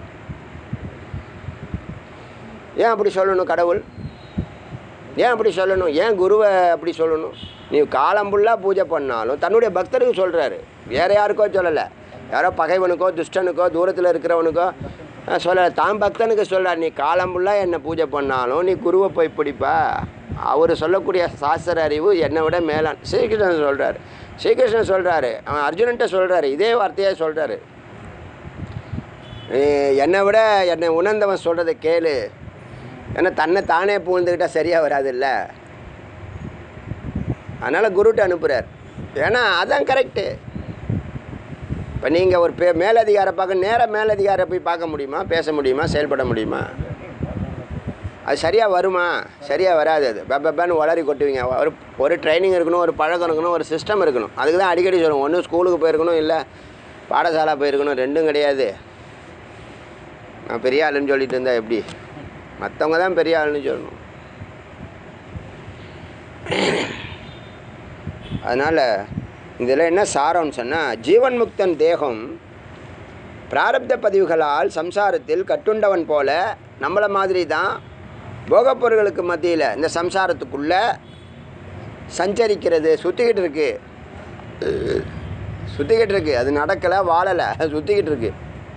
S1: ஏன் அப்படி சொல்லணும் கடவுள் ஏன் அப்படி சொல்லணும் ஏன் குருவை அப்படி சொல்லணும் நீ காலம் ஃபுல்லாக பூஜை பண்ணாலும் தன்னுடைய பக்தருக்கு சொல்கிறாரு வேறு யாருக்கோ சொல்லலை யாரோ பகைவனுக்கோ துஷ்டனுக்கோ தூரத்தில் இருக்கிறவனுக்கோ அஹ், சொல்லலை தான் பக்தனுக்கு சொல்கிறார் நீ காலம் ஃபுல்லாக என்னை பூஜை பண்ணாலும் நீ குருவை போய் பிடிப்பா அவர் சொல்லக்கூடிய சாஸ்திர அறிவு என்னை விட மேலான் ஸ்ரீகிருஷ்ணன் சொல்கிறாரு ஸ்ரீகிருஷ்ணன் சொல்கிறாரு அவன் அர்ஜுனன்ட்ட சொல்கிறாரு இதே வார்த்தையே சொல்கிறாரு என்னை விட என்னை உணர்ந்தவன் சொல்கிறத கேளு ஏன்னா தன்னை தானே புகழ்ந்துக்கிட்டால் சரியாக வராதுல்ல அதனால் குருட்ட அனுப்புகிறார் ஏன்னா அதான் கரெக்டு இப்போ நீங்கள் ஒரு பே மேலதிகாரை பார்க்க நேராக மேலதிகாரை போய் பார்க்க முடியுமா பேச முடியுமா செயல்பட முடியுமா அது சரியாக வருமா சரியாக வராது அது பெப்பன்னு வளரி கொட்டுவீங்க ஒரு ஒரு ட்ரைனிங் இருக்கணும் ஒரு பழக்கம் இருக்கணும் ஒரு சிஸ்டம் இருக்கணும் அதுக்கு தான் அடிக்கடி சொல்லுவோம் ஒன்று ஸ்கூலுக்கு போயிருக்கணும் இல்லை பாடசாலா போயிருக்கணும் ரெண்டும் கிடையாது நான் பெரிய ஆளுன்னு சொல்லிட்டு இருந்தா எப்படி மற்றவங்க தான் பெரிய ஆளுன்னு சொல்லணும் அதனால் இதில் என்ன சாரம்னு சொன்னால் ஜீவன் முக்தன் தேகம் பிராரப்த பதிவுகளால் சம்சாரத்தில் கட்டுண்டவன் போல நம்மளை மாதிரி தான் போகப்பொருள்களுக்கு மத்தியில் இந்த சம்சாரத்துக்குள்ளே சஞ்சரிக்கிறது சுற்றிக்கிட்டு இருக்கு சுற்றிக்கிட்டு இருக்கு அது நடக்கலை வாழலை சுற்றிக்கிட்டு இருக்கு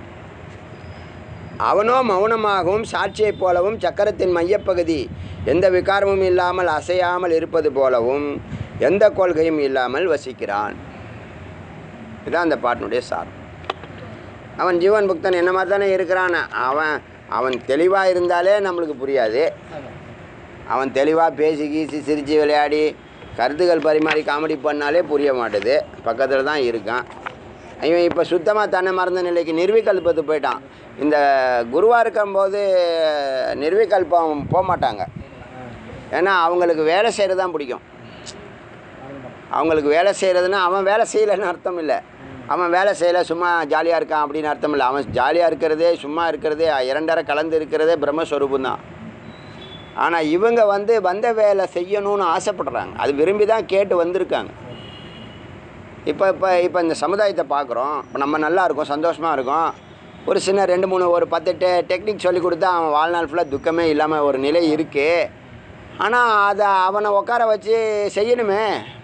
S1: அவனோ மௌனமாகவும் சாட்சியைப் போலவும் சக்கரத்தின் மையப்பகுதி எந்த விகாரமும் இல்லாமல் அசையாமல் இருப்பது போலவும் எந்த கொள்கையும் இல்லாமல் வசிக்கிறான் இதுதான் அந்த பாட்டினுடைய சாரம் அவன் ஜீவன் புக்தன் என்ன மாதிரி தானே இருக்கிறான் அவன் அவன் தெளிவாக இருந்தாலே நம்மளுக்கு புரியாது
S2: ஆமாம்
S1: அவன் தெளிவாக பேசி கீசி சிரித்து விளையாடி கருத்துக்கள் பரிமாறி காமெடி பண்ணாலே புரிய மாட்டுது பக்கத்தில் தான் இருக்கான் இவன் இப்போ சுத்தமாக தன்னை மறந்த நிலைக்கு நிர்விகல்பத்து போயிட்டான் இந்த குருவாக இருக்கும்போது நிர்விகல்பம் போக மாட்டாங்க ஏன்னா அவங்களுக்கு வேலை செய்கிறது தான் பிடிக்கும் அவங்களுக்கு வேலை செய்கிறதுனா அவன் வேலை செய்யலைன்னு அர்த்தம் இல்லை அவன் வேலை செய்யலை சும்மா ஜாலியாக இருக்கான் அப்படின்னு அர்த்தம் இல்லை அவன் ஜாலியாக இருக்கிறதே சும்மா இருக்கிறதே இரண்டரை கலந்து இருக்கிறதே பிரம்மஸ்வரூபம் தான் ஆனால் இவங்க வந்து வந்த வேலை செய்யணும்னு ஆசைப்படுறாங்க அது விரும்பி தான் கேட்டு வந்திருக்காங்க இப்போ இப்போ இப்போ இந்த சமுதாயத்தை பார்க்குறோம் இப்போ நம்ம நல்லா இருக்கோம் சந்தோஷமாக இருக்கோம் ஒரு சின்ன ரெண்டு மூணு ஒரு பத்து டெ டெக்னிக் சொல்லி கொடுத்தா அவன் வாழ்நாள் ஃபுல்லாக துக்கமே இல்லாமல் ஒரு நிலை இருக்குது ஆனால் அதை அவனை உட்கார வச்சு செய்யணுமே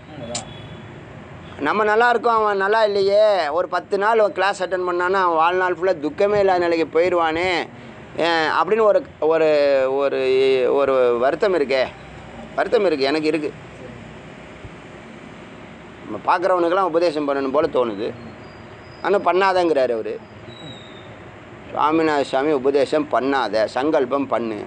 S1: நம்ம நல்லா இருக்கோம் அவன் நல்லா இல்லையே ஒரு பத்து நாள் கிளாஸ் அட்டன் பண்ணான்னா அவன் வாழ்நாள் ஃபுல்லாக துக்கமே இல்லாத நிலைக்கு போயிடுவானே ஏன் அப்படின்னு ஒரு ஒரு ஒரு ஒரு வருத்தம் இருக்கே வருத்தம் இருக்குது எனக்கு இருக்குது நம்ம பார்க்குறவனுக்கெல்லாம் உபதேசம் பண்ணணும் போல தோணுது ஆனால் பண்ணாதங்கிறாரு அவர் சுவாமிநாத சுவாமி உபதேசம் பண்ணாத சங்கல்பம் பண்ணு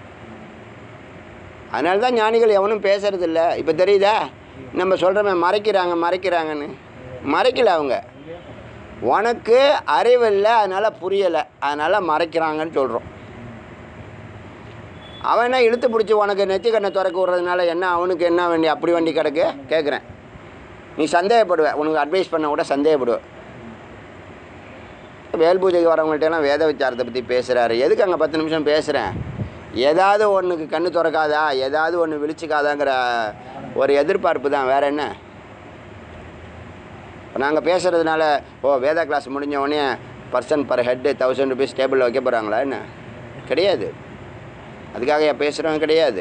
S1: அதனால தான் ஞானிகள் எவனும் பேசுறதில்ல இப்போ தெரியுதா நம்ம சொல்கிறோமே மறைக்கிறாங்க மறைக்கிறாங்கன்னு மறைக்கல அவங்க உனக்கு அறிவில்லை அதனால் புரியலை அதனால் மறைக்கிறாங்கன்னு சொல்கிறோம் அவன் என்ன இழுத்து பிடிச்சி உனக்கு நெத்தி கண்ணை திறக்க விட்றதுனால என்ன அவனுக்கு என்ன வேண்டி அப்படி வண்டி கிடக்கு கேட்குறேன் நீ சந்தேகப்படுவ உனக்கு அட்வைஸ் பண்ண கூட சந்தேகப்படுவ வேல் பூஜைக்கு வரவங்கள்ட்டலாம் வேத விசாரத்தை பற்றி பேசுகிறாரு எதுக்கு அங்கே பத்து நிமிஷம் பேசுகிறேன் ஏதாவது ஒன்றுக்கு கண்ணு திறக்காதா ஏதாவது ஒன்று விழிச்சிக்காதாங்கிற ஒரு எதிர்பார்ப்பு தான் வேற என்ன இப்போ நாங்கள் பேசுகிறதுனால ஓ வேதா கிளாஸ் முடிஞ்ச உடனே person per head thousand rupees டேபிளில் வைக்க போகிறாங்களா என்ன கிடையாது அதுக்காக பேசுகிறவங்க கிடையாது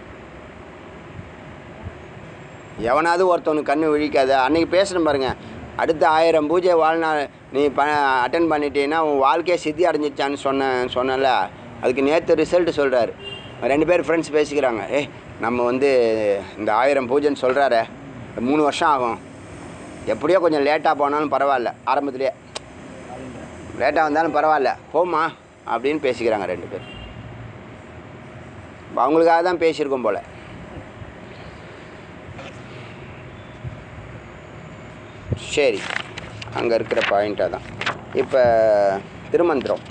S1: எவனாவது ஒருத்தவனுக்கு கண்ணு விழிக்காது அன்றைக்கி பேசுகிறேன் பாருங்க அடுத்த ஆயிரம் பூஜை வாழ்நாள் நீ ப அட்டன் பண்ணிட்டீன்னா உன் வாழ்க்கையே சித்தி அடைஞ்சிச்சான்னு சொன்ன சொன்னல அதுக்கு நேற்று ரிசல்ட் சொல்கிறாரு ரெண்டு பேர் ஃப்ரெண்ட்ஸ் பேசிக்கிறாங்க ஏய் நம்ம வந்து இந்த ஆயிரம் பூஜைன்னு சொல்கிறாரே மூணு வருஷம் ஆகும் எப்படியோ கொஞ்சம் லேட்டாக போனாலும் பரவாயில்ல ஆரம்பத்துலேயே லேட்டாக வந்தாலும் பரவாயில்ல போம்மா அப்படின்னு பேசிக்கிறாங்க ரெண்டு பேர் இப்ப அவங்களுக்காக தான் பேசியிருக்கோம் போல் சரி அங்கே இருக்கிற பாயிண்ட்டாக தான் இப்போ திருமந்திரம்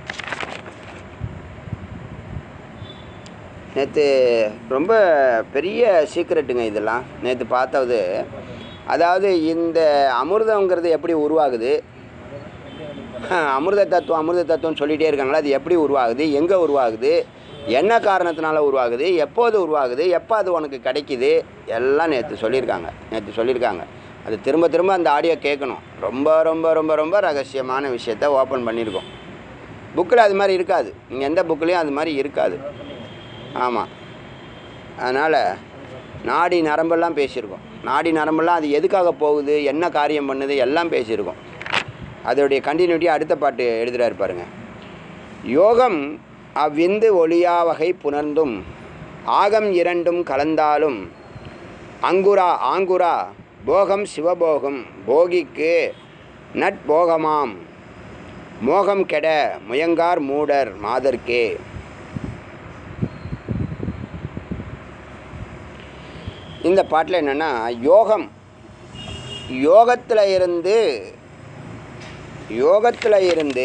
S1: நேற்று ரொம்ப பெரிய சீக்ரெட்டுங்க இதெல்லாம் நேற்று பார்த்தது அதாவது இந்த அமிர்தங்கிறது எப்படி உருவாகுது அமிர்த தத்துவம் அமிர்த தத்துவம்னு சொல்லிகிட்டே இருக்காங்களா அது எப்படி உருவாகுது எங்கே உருவாகுது என்ன காரணத்தினால உருவாகுது எப்போது உருவாகுது எப்போ அது உனக்கு கிடைக்குது எல்லாம் நேற்று சொல்லியிருக்காங்க நேற்று சொல்லியிருக்காங்க அது திரும்ப திரும்ப அந்த ஆடியோ கேட்கணும் ரொம்ப ரொம்ப ரொம்ப ரொம்ப ரகசியமான விஷயத்த ஓப்பன் பண்ணியிருக்கோம் புக்கில் அது மாதிரி இருக்காது நீங்கள் எந்த புக்லேயும் அது மாதிரி இருக்காது ஆமாம் அதனால் நாடி நரம்பெல்லாம் பேசியிருக்கோம் நாடி நரம்பெல்லாம் அது எதுக்காக போகுது என்ன காரியம் பண்ணுது எல்லாம் பேசியிருக்கோம் அதோடைய கண்டினியூட்டி அடுத்த பாட்டு எழுதுகிறாரு பாருங்க யோகம் அவ்விந்து ஒளியா வகை புணர்ந்தும் ஆகம் இரண்டும் கலந்தாலும் அங்குரா ஆங்குரா போகம் சிவபோகம் போகிக்கு நட்போகமாம் மோகம் கெட முயங்கார் மூடர் மாதர்க்கே இந்த பாட்டில் என்னென்னா யோகம் யோகத்தில் இருந்து யோகத்தில் இருந்து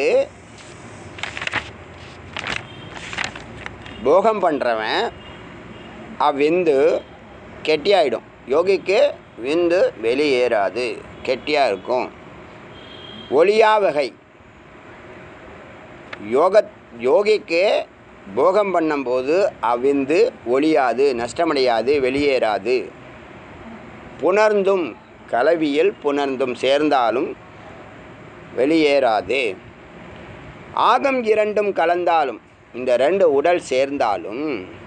S1: போகம் பண்ணுறவன் அவ்விந்து கெட்டியாயிடும் யோகிக்கு விந்து வெளியேறாது கெட்டியாக இருக்கும் ஒளியா வகை யோக யோகிக்கு போகம் பண்ணும்போது அவ்விந்து ஒளியாது நஷ்டமடையாது வெளியேறாது புணர்ந்தும் கலவியில் புணர்ந்தும் சேர்ந்தாலும் வெளியேறாது ஆகம் இரண்டும் கலந்தாலும் இந்த ரெண்டு உடல் சேர்ந்தாலும்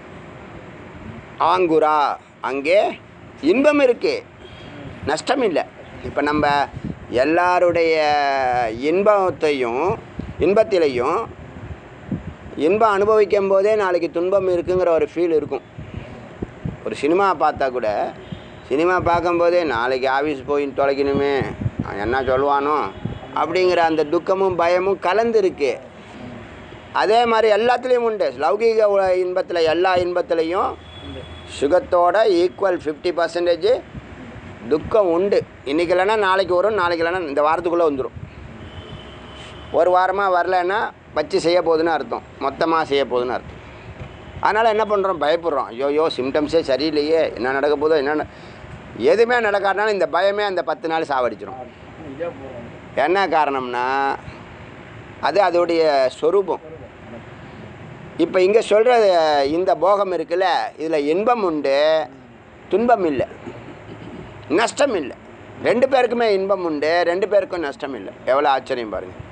S1: ஆங்குரா அங்கே இன்பம் இருக்கு நஷ்டம் இல்லை இப்போ நம்ம எல்லாருடைய இன்பத்தையும் இன்பத்திலையும் இன்பம் அனுபவிக்கும் போதே நாளைக்கு துன்பம் இருக்குங்கிற ஒரு ஃபீல் இருக்கும் ஒரு சினிமா பார்த்தா கூட சினிமா பார்க்கும்போதே நாளைக்கு ஆஃபீஸ் போய் தொலைக்கணுமே அவன் என்ன சொல்லுவானோ அப்படிங்கிற அந்த துக்கமும் பயமும் கலந்துருக்கு அதே மாதிரி எல்லாத்துலேயும் உண்டு லௌகீக உ- இன்பத்தில் எல்லா இன்பத்துலேயும் சுகத்தோட ஈக்குவல் ஃபிஃப்டி பர்சன்டேஜ் துக்கம் உண்டு இன்றைக்கி இல்லைன்னா நாளைக்கு வரும் நாளைக்கு இல்லைன்னா இந்த வாரத்துக்குள்ளே வந்துடும் ஒரு வாரமாக வரலைன்னா வச்சு செய்ய போகுதுன்னு அர்த்தம் மொத்தமாக செய்ய போகுதுன்னு அர்த்தம் அதனால் என்ன பண்ணுறோம் பயப்படுறோம் ஐயோ சிம்டம்ஸே சரியில்லையே என்ன நடக்க போதோ என்ன ந- எதுவுமே நடக்காதனால இந்த பயமே அந்த பத்து நாள் சாவடிச்சிடும்
S2: இதே போகிறோம்
S1: என்ன காரணம்னா அது அதோடைய ஸ்வரூபம் இப்போ இங்கே சொல்கிற இந்த போகம் இருக்குல்ல இதில் இன்பம் உண்டு துன்பம் இல்லை நஷ்டம் இல்லை ரெண்டு பேருக்குமே இன்பம் உண்டு ரெண்டு பேருக்கும் நஷ்டம் இல்லை எவ்வளோ ஆச்சரியம் பாருங்கள்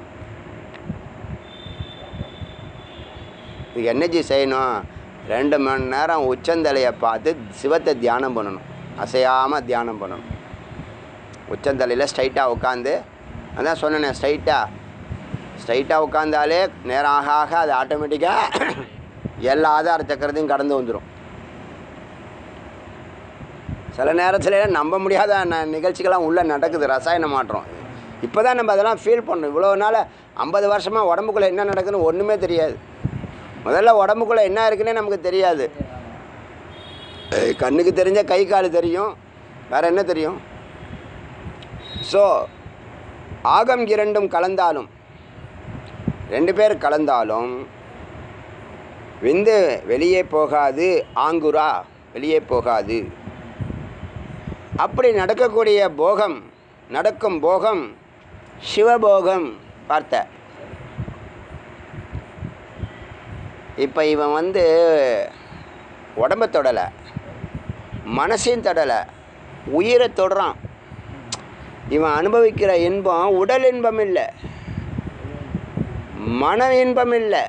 S1: இதுக்கு என்னஜி செய்யணும் ரெண்டு மணி நேரம் உச்சந்தலையை பார்த்து சிவத்தை தியானம் பண்ணணும் அசையாமல் தியானம் பண்ணணும் உச்சந்தலையில் ஸ்ட்ரைட்டாக உட்காந்து அதான் சொன்னேனே ஸ்ட்ரைட்டாக ஸ்ட்ரைட்டாக உட்காந்தாலே நேரம் ஆக ஆக அது ஆட்டோமேட்டிக்காக எல்லா ஆதார சக்கரத்தையும் கடந்து வந்துடும் சில நேரத்தில் நம்ப முடியாத ந- நிகழ்ச்சிகள்லாம் உள்ளே நடக்குது ரசாயன மாற்றம் இப்போ தான் நம்ம அதெல்லாம் ஃபீல் பண்ணணும் இவ்வளோ நாள் ஐம்பது வருஷமாக உடம்புக்குள்ளே என்ன நடக்குதுன்னு ஒன்றுமே தெரியாது முதல்ல உடம்புக்குள்ளே என்ன இருக்குன்னே நமக்கு தெரியாது அஹ் கண்ணுக்கு தெரிஞ்ச கை கால் தெரியும் வேறு என்ன தெரியும் ஸோ ஆகம் இரண்டும் கலந்தாலும் ரெண்டு பேர் கலந்தாலும் விந்து வெளியே போகாது ஆங்குரா வெளியே போகாது அப்படி நடக்கக்கூடிய போகம் நடக்கும் போகம் சிவபோகம் பார்த்த இப்போ இவன் வந்து உடம்ப தொடலை மனசையும் தொடலை உயிரை தொடுறான் இவன் அனுபவிக்கிற இன்பம் உடல் இன்பம் இல்லை மன இன்பம் இல்லை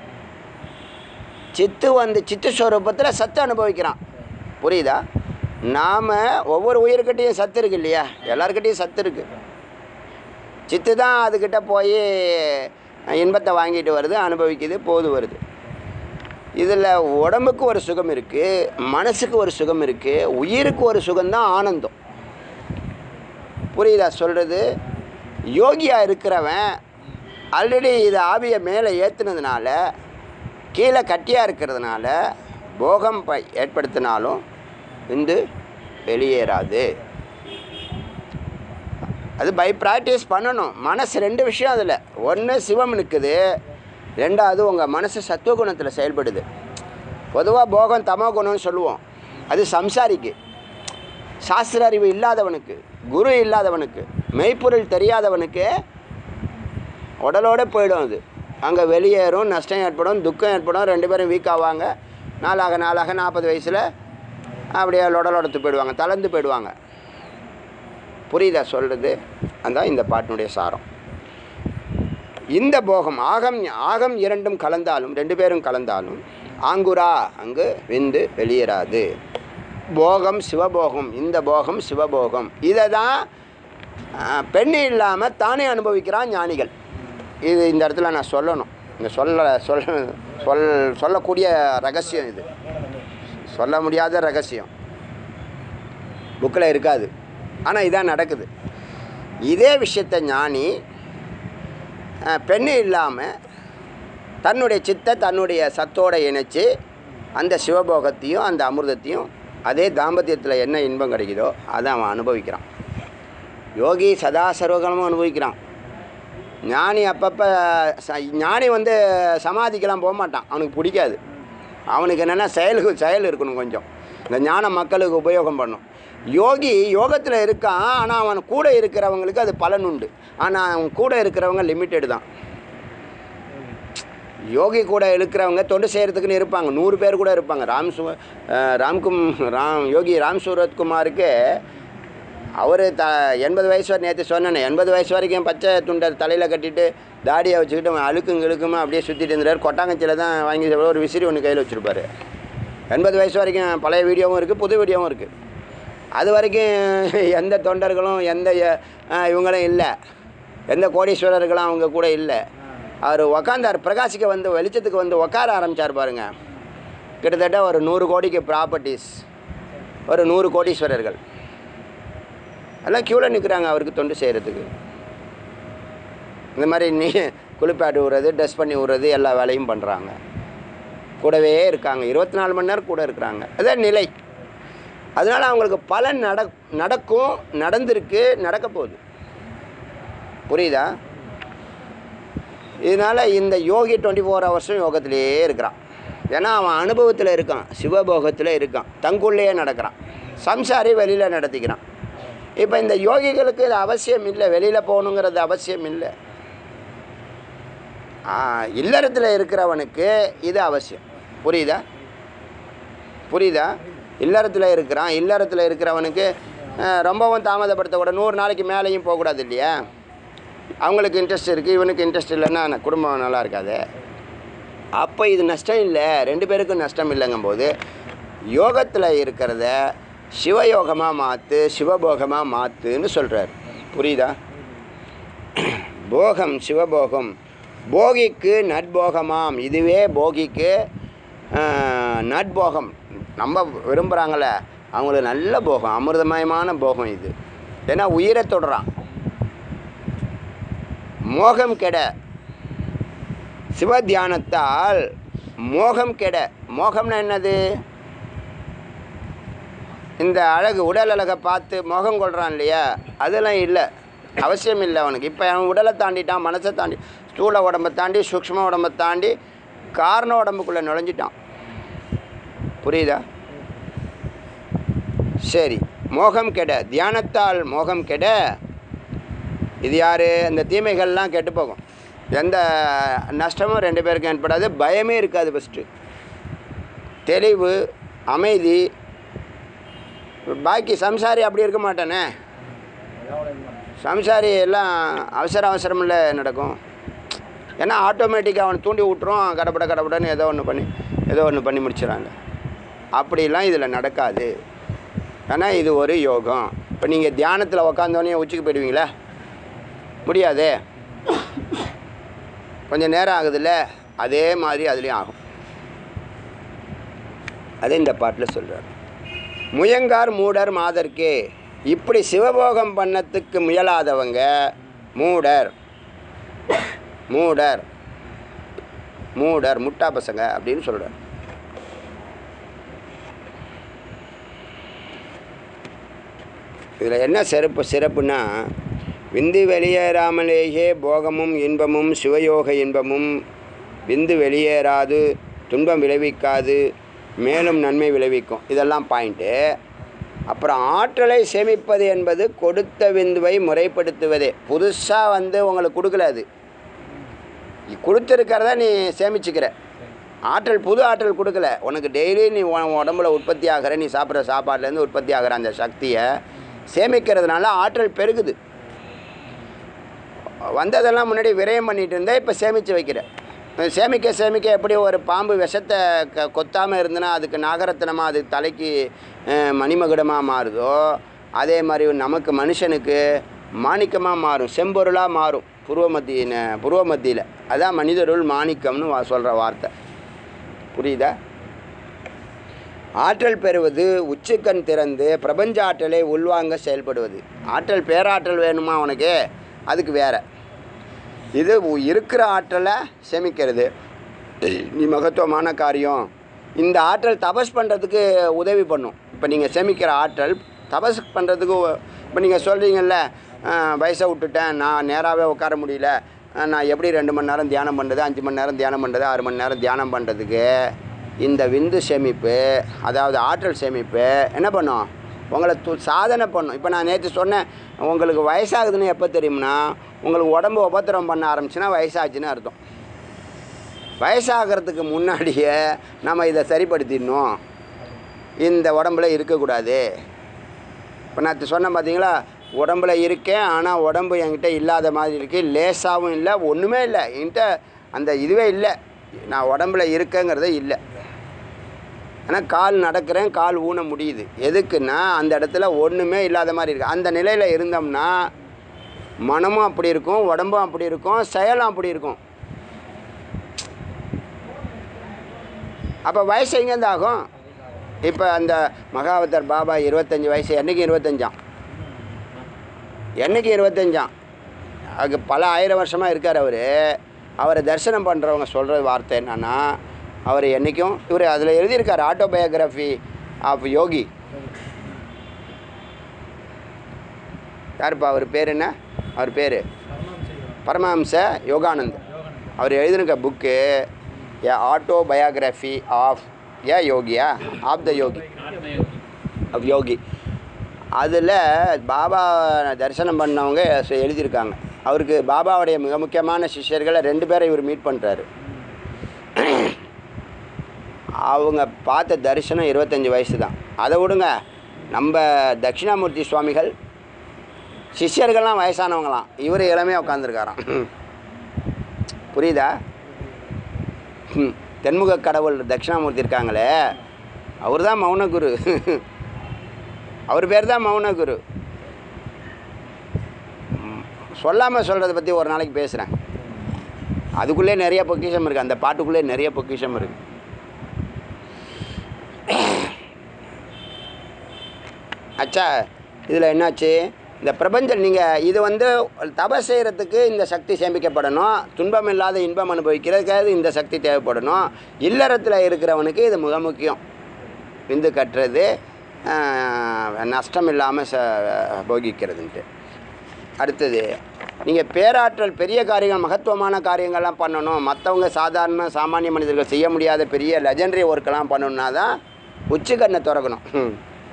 S1: சித்து வந்து சித்து ஸ்வரூபத்தில் சத்து அனுபவிக்கிறான் புரியுதா நாம் ஒவ்வொரு உயிர்கிட்டையும் சத்து இருக்கு இல்லையா எல்லாருக்கிட்டையும் சத்து இருக்கு சித்து தான் அதுக்கிட்ட போய் இன்பத்தை வாங்கிட்டு வருது அனுபவிக்குது போது வருது இதில் உடம்புக்கு ஒரு சுகம் இருக்குது மனசுக்கு ஒரு சுகம் இருக்குது உயிருக்கு ஒரு சுகம்தான் ஆனந்தம் புரியுதா சொல்கிறது யோகியாக இருக்கிறவன் ஆல்ரெடி இது ஆவியை மேலே ஏற்றுனதுனால கீழே கட்டியாக இருக்கிறதுனால போகம் ப ஏற்படுத்தினாலும் வந்து வெளியேறாது அது பை ப்ராக்டிஸ் பண்ணணும் மனசு ரெண்டு விஷயம் அதில் ஒன்று சிவம் நிற்குது ரெண்டாவது உங்கள் மனசு சத்துவகுணத்தில் செயல்படுது பொதுவாக போகம் தமோ குணம்னு சொல்லுவோம் அது சம்சாரிக்கு சாஸ்திர அறிவு இல்லாதவனுக்கு குரு இல்லாதவனுக்கு மெய்ப்பொருள் தெரியாதவனுக்கு உடலோட போயிடும் அது அங்கே வெளியேறும் நஷ்டம் ஏற்படும் துக்கம் ஏற்படும் ரெண்டு பேரும் வீக் ஆவாங்க நாளாக நாளாக நாற்பது வயசில் அப்படியே உடலோடத்து போயிடுவாங்க தளர்ந்து போயிடுவாங்க புரியுதா சொல்கிறது அதான் இந்த பாட்டினுடைய சாரம் இந்த போகம் ஆகம் ஆகம் இரண்டும் கலந்தாலும் ரெண்டு பேரும் கலந்தாலும் ஆங்குரா அங்கு விந்து வெளியேறாது போகம் சிவபோகம் இந்த போகம் சிவபோகம் இதை தான் பெண்ணு இல்லாமல் தானே அனுபவிக்கிறான் ஞானிகள் இது இந்த இடத்துல நான் சொல்லணும் இங்கே சொல்ல சொல்ல சொல் சொல்லக்கூடிய ரகசியம் இது சொல்ல முடியாத ரகசியம் புக்கில் இருக்காது ஆனால் இதான் நடக்குது இதே விஷயத்தை ஞானி அஹ், பெண்ணு இல்லாமல் தன்னுடைய சித்தை தன்னுடைய சத்தோட இணைச்சி அந்த சிவபோகத்தையும் அந்த அமிர்தத்தையும் அதே தாம்பத்தியத்தில் என்ன இன்பம் கிடைக்குதோ அதை அவன் அனுபவிக்கிறான் யோகி சதா சர்வகாலமும் அனுபவிக்கிறான் ஞானி அப்பப்போ ச ஞானி வந்து சமாதிக்கெல்லாம் போக மாட்டான் அவனுக்கு பிடிக்காது அவனுக்கு என்னென்னா செயலுக்கு செயல் இருக்கணும் கொஞ்சம் இந்த ஞானம் மக்களுக்கு உபயோகம் பண்ணும் யோகி யோகத்தில் இருக்கான் ஆனால் அவன் கூட இருக்கிறவங்களுக்கு அது பலன் உண்டு ஆனால் அவன் கூட இருக்கிறவங்க லிமிட்டெடு தான் யோகி கூட இருக்கிறவங்க தொண்டு செய்கிறதுக்குன்னு இருப்பாங்க நூறு பேர் கூட இருப்பாங்க ராம் சு அஹ் ராம்கும் ராம் யோகி ராம் சூரத்குமாருக்கு அவர் த எண்பது வயசு வரை நேற்று சொன்னேன் எண்பது வயசு வரைக்கும் பச்சை துண்டை தலையில் கட்டிட்டு தாடியை வச்சுக்கிட்டு அழுக்கும் கிழுக்குமா அப்படியே சுற்றிட்டு இருந்தார் கொட்டாங்கச்சியில் தான் வாங்கி சாப்பிட ஒரு விசிறி ஒன்று கையில் வச்சுருப்பாரு எண்பது வயசு வரைக்கும் பழைய வீடியோவும் இருக்குது புது வீடியோவும் இருக்குது அது வரைக்கும் எந்த தொண்டர்களும் எந்த அஹ், இவங்களும் இல்லை எந்த கோடீஸ்வரர்களும் அவங்க கூட இல்லை அவர் உக்காந்தார் பிரகாசிக்க வந்து வெளிச்சத்துக்கு வந்து உட்கார ஆரம்பித்தார் பாருங்க கிட்டத்தட்ட ஒரு நூறு கோடிக்கு ப்ராப்பர்ட்டிஸ் ஒரு நூறு கோடீஸ்வரர்கள் எல்லாம் க்யூவில் நிற்கிறாங்க அவருக்கு தொண்டு செய்கிறதுக்கு இந்த மாதிரி நீ குளிப்பாட்டி விடுறது ட்ரெஸ் பண்ணி விடுறது எல்லா வேலையும் பண்ணுறாங்க கூடவே இருக்காங்க இருபத்தி நாலு மணி நேரம் கூட இருக்கிறாங்க அதான் நிலை அதனால் அவங்களுக்கு பலன் நட நடக்கும் நடந்திருக்கு நடக்க போகுது புரியுதா இதனால் இந்த யோகி டுவெண்ட்டி ஃபோர் ஹவர்ஸும் யோகத்திலேயே இருக்கிறான் ஏன்னா அவன் அனுபவத்தில் இருக்கான் சிவபோகத்தில் இருக்கான் தங்குள்ளேயே நடக்கிறான் சம்சாரி வெளியில் நடத்திக்கிறான் இப்போ இந்த யோகிகளுக்கு இது அவசியம் இல்லை வெளியில் போகணுங்கிறது அவசியம் இல்லை ஆ, இல்லறத்தில் இருக்கிறவனுக்கு இது அவசியம் புரியுதா புரியுதா இல்லறத்தில் இருக்கிறான் இல்லறத்தில் இருக்கிறவனுக்கு அஹ், ரொம்பவும் தாமதப்படுத்தக்கூடாது நூறு நாளைக்கு மேலேயும் போகக்கூடாது இல்லையா அவங்களுக்கு இன்ட்ரெஸ்ட் இருக்குது இவனுக்கு இன்ட்ரெஸ்ட் இல்லைன்னா ந- குடும்பம் நல்லா இருக்காது அப்போ இது நஷ்டம் இல்லை ரெண்டு பேருக்கும் நஷ்டம் இல்லைங்கும்போது யோகத்தில் இருக்கிறத சிவயோகமாக மாற்று சிவபோகமாக மாற்றுன்னு சொல்கிறார் புரியுதா போகம் சிவபோகம் போகிக்கு நட்போகமாம் இதுவே போகிக்கு ஆஹ், நட்போகம் நம்ம விரும்புகிறாங்கள அவங்களுக்கு நல்ல போகம் அமிர்தமயமான போகம் இது ஏன்னா உயிரை தொடுறான் மோகம் கெட சிவ தியானத்தால் மோகம் கெட மோகம்னா என்னது இந்த அழகு உடல் அழகை பார்த்து மோகம் கொள்கிறான் இல்லையா அதெல்லாம் இல்லை அவசியம் இல்லை அவனுக்கு இப்போ அவன் உடலை தாண்டிட்டான் மனசை தாண்டி ஸ்தூல உடம்பை தாண்டி சூக்ஷ்ம உடம்பை தாண்டி காரண உடம்புக்குள்ளே நுழைஞ்சிட்டான் புரியுதா சரி மோகம் கெட தியானத்தால் மோகம் கெட இது யார் இந்த தீமைகள்லாம் கெட்டு போகும் எந்த நஷ்டமும் ரெண்டு பேருக்கும் ஏற்படாது பயமே இருக்காது ஃபஸ்ட்டு தெளிவு அமைதி பாக்கி சம்சாரி அப்படி இருக்க மாட்டானே
S2: அதோட இது பண்ணு.
S1: சம்சாரி எல்லாம் அவசர அவசரமில்ல நடக்கும் ஏன்னா ஆட்டோமேட்டிக்காக அவனை தூண்டி விட்டுரும் கடப்பட கடப்படன்னு ஏதோ ஒன்று பண்ணி ஏதோ ஒன்று பண்ணி முடிச்சிடறாங்க அப்படிலாம் இதில் நடக்காது ஏன்னா இது ஒரு யோகம் இப்போ நீங்கள் தியானத்தில் உக்காந்தோடனே உச்சிக்கு போயிடுவீங்களா முடியாதே கொஞ்சம் நேரம் ஆகுதுல்ல அதே மாதிரி அதுலேயும் ஆகும் அதே இந்த பாட்டில் சொல்கிறார் முயங்கார் மூடர் மாதர்க்கே இப்படி சிவபோகம் பண்ணத்துக்கு முயலாதவங்க மூடர் மூடர் மூடர் முட்டா பசங்க அப்படின்னு சொல்கிறார் இதில் என்ன சிறப்பு சிறப்புனா விந்து வெளியேறாமலேயே போகமும் இன்பமும் சிவயோக இன்பமும் விந்து வெளியேறாது துன்பம் விளைவிக்காது மேலும் நன்மை விளைவிக்கும் இதெல்லாம் பாயிண்ட்டு அப்புறம் ஆற்றலை சேமிப்பது என்பது கொடுத்த விந்துவை முறைப்படுத்துவதே புதுசாக வந்து உங்களுக்கு கொடுக்கல அது கொடுத்துருக்கிறத நீ சேமிச்சுக்கிற ஆற்றல் புது ஆற்றல் கொடுக்கல உனக்கு டெய்லி நீ உன் உடம்புல உற்பத்தி ஆகிற நீ சாப்பிட்ற சாப்பாடுலேருந்து உற்பத்தி ஆகிற அந்த சக்தியை சேமிக்கிறதுனால ஆற்றல் பெருகுது வந்ததெல்லாம் முன்னாடி விரயம் பண்ணிட்டு இருந்தா இப்போ சேமித்து வைக்கிற சேமிக்க சேமிக்க எப்படி ஒரு பாம்பு விஷத்தை க கொத்தாமல் இருந்ததுன்னா அதுக்கு நாகரத்தினமாக அது தலைக்கு அஹ், மணிமகுடமாக மாறுதோ அதே மாதிரி நமக்கு மனுஷனுக்கு மாணிக்கமாக மாறும் செம்பொருளாக மாறும் புருவ மத்தியின புருவ மத்தியில் அதான் மனிதருள் மாணிக்கம்னு வா சொல்கிற வார்த்தை புரியுதா ஆற்றல் பெறுவது உச்சிக்கண் திறந்து பிரபஞ்ச ஆற்றலை உள்வாங்க செயல்படுவது ஆற்றல் பேராற்றல் வேணுமா உனக்கு அதுக்கு வேற இது உ- இருக்கிற ஆற்றலை சேமிக்கிறது நீ மகத்துவமான காரியம் இந்த ஆற்றல் தபஸ் பண்ணுறதுக்கு உதவி பண்ணும் இப்போ நீங்கள் சேமிக்கிற ஆற்றல் தபஸ் பண்ணுறதுக்கு இப்போ நீங்கள் சொல்கிறீங்கல்ல வயசை விட்டுட்டேன் நான் நேராகவே உட்கார முடியல அஹ், நான் எப்படி ரெண்டு மணி நேரம் தியானம் பண்ணுறது அஞ்சு மணி நேரம் தியானம் பண்ணுறது ஆறு மணி நேரம் தியானம் பண்ணுறதுக்கு இந்த விந்து சேமிப்பு அதாவது ஆற்றல் சேமிப்பு என்ன பண்ணும் உங்களை து சாதனை பண்ணும் இப்போ நான் நேற்று சொன்னேன் உங்களுக்கு வயசாகுதுன்னு எப்போ தெரியும்னா உங்களுக்கு உடம்பு உபத்திரம் பண்ண ஆரம்பிச்சுன்னா வயசாச்சுன்னு அர்த்தம் வயசாகிறதுக்கு முன்னாடியே நம்ம இதை சரிப்படுத்திடணும் இந்த உடம்புல இருக்கக்கூடாது இப்போ நான் சொன்னேன் பார்த்தீங்களா உடம்புல இருக்கேன் ஆனால் உடம்பு என்கிட்ட இல்லாத மாதிரி இருக்குது லேசாகவும் இல்லை ஒன்றுமே இல்லை என்கிட்ட அந்த இதுவே இல்லை நான் உடம்புல இருக்கேங்கிறதே இல்லை ஆனால் கால் நடக்கிறேன் கால் ஊன முடியுது எதுக்குன்னா அந்த இடத்துல ஒன்றுமே இல்லாத மாதிரி இருக்குது அந்த நிலையில் இருந்தோம்னா மனமும் அப்படி இருக்கும் உடம்பும் அப்படி இருக்கும் செயலும் அப்படி இருக்கும் அப்போ வயசு எங்கேருந்து ஆகும் இப்போ அந்த மகாவதர் பாபா இருபத்தஞ்சி வயசு என்னைக்கு இருபத்தஞ்சாம் என்னைக்கு இருபத்தஞ்சாம் அதுக்கு பல ஆயிரம் வருஷமாக இருக்கார் அவர் அவரை தரிசனம் பண்ணுறவங்க சொல்கிற வார்த்தை என்னன்னா அவர் என்றைக்கும் இவர் அதில் எழுதியிருக்கார் ஆட்டோபயோகிராஃபி ஆஃப் யோகி யாருப்பா அவர் பேர் என்ன அவர் பேர் பரமஹம்ச யோகானந்த் அவர் எழுதியிருக்க book A autobiography of A யோகியா of the yogi of yogi அதில் பாபா தரிசனம் பண்ணவங்க ச- எழுதியிருக்காங்க அவருக்கு பாபாவுடைய மிக முக்கியமான சிஷ்யர்களை ரெண்டு பேரை இவர் மீட் பண்ணுறாரு அவங்க பார்த்த தரிசனம் இருபத்தஞ்சி வயசு தான் அதை விடுங்க நம்ம தட்சிணாமூர்த்தி சுவாமிகள் சிஷ்யர்கள்லாம் வயசானவங்களாம் இவர் இளமையாக உட்காந்துருக்காராம் புரியுதா ம். தென்முக கடவுள் தட்சிணாமூர்த்தி இருக்காங்களே அவர் தான் மௌனகுரு அவர் பேர் தான் மௌனகுரு சொல்லாமல் சொல்கிறத பற்றி ஒரு நாளைக்கு பேசுகிறேன் அதுக்குள்ளே நிறைய பொக்கிஷம் இருக்குது அந்த பாட்டுக்குள்ளே நிறைய பொக்கிஷம் இருக்குது அச்சா இதில் என்னாச்சு இந்த பிரபஞ்சம் நீங்கள் இது வந்து தப செய்கிறதுக்கு இந்த சக்தி சேமிக்கப்படணும் துன்பம் இல்லாத இன்பம் அனுபவிக்கிறதுக்காக இந்த சக்தி தேவைப்படணும் இல்லறத்தில் இருக்கிறவனுக்கு இது மிக முக்கியம் விந்து கட்டுறது ஆஹ், நஷ்டம் இல்லாமல் ச போகிக்கிறதுன்ட்டு அடுத்தது நீங்கள் பேராற்றல் பெரிய காரியங்கள் மகத்துவமான காரியங்கள்லாம் பண்ணணும் மற்றவங்க சாதாரண சாமானிய மனிதர்கள் செய்ய முடியாத பெரிய லெஜண்டரி ஒர்க்கெல்லாம் பண்ணணுன்னா தான் உச்சிக்கண்ணை திறக்கணும் ம்.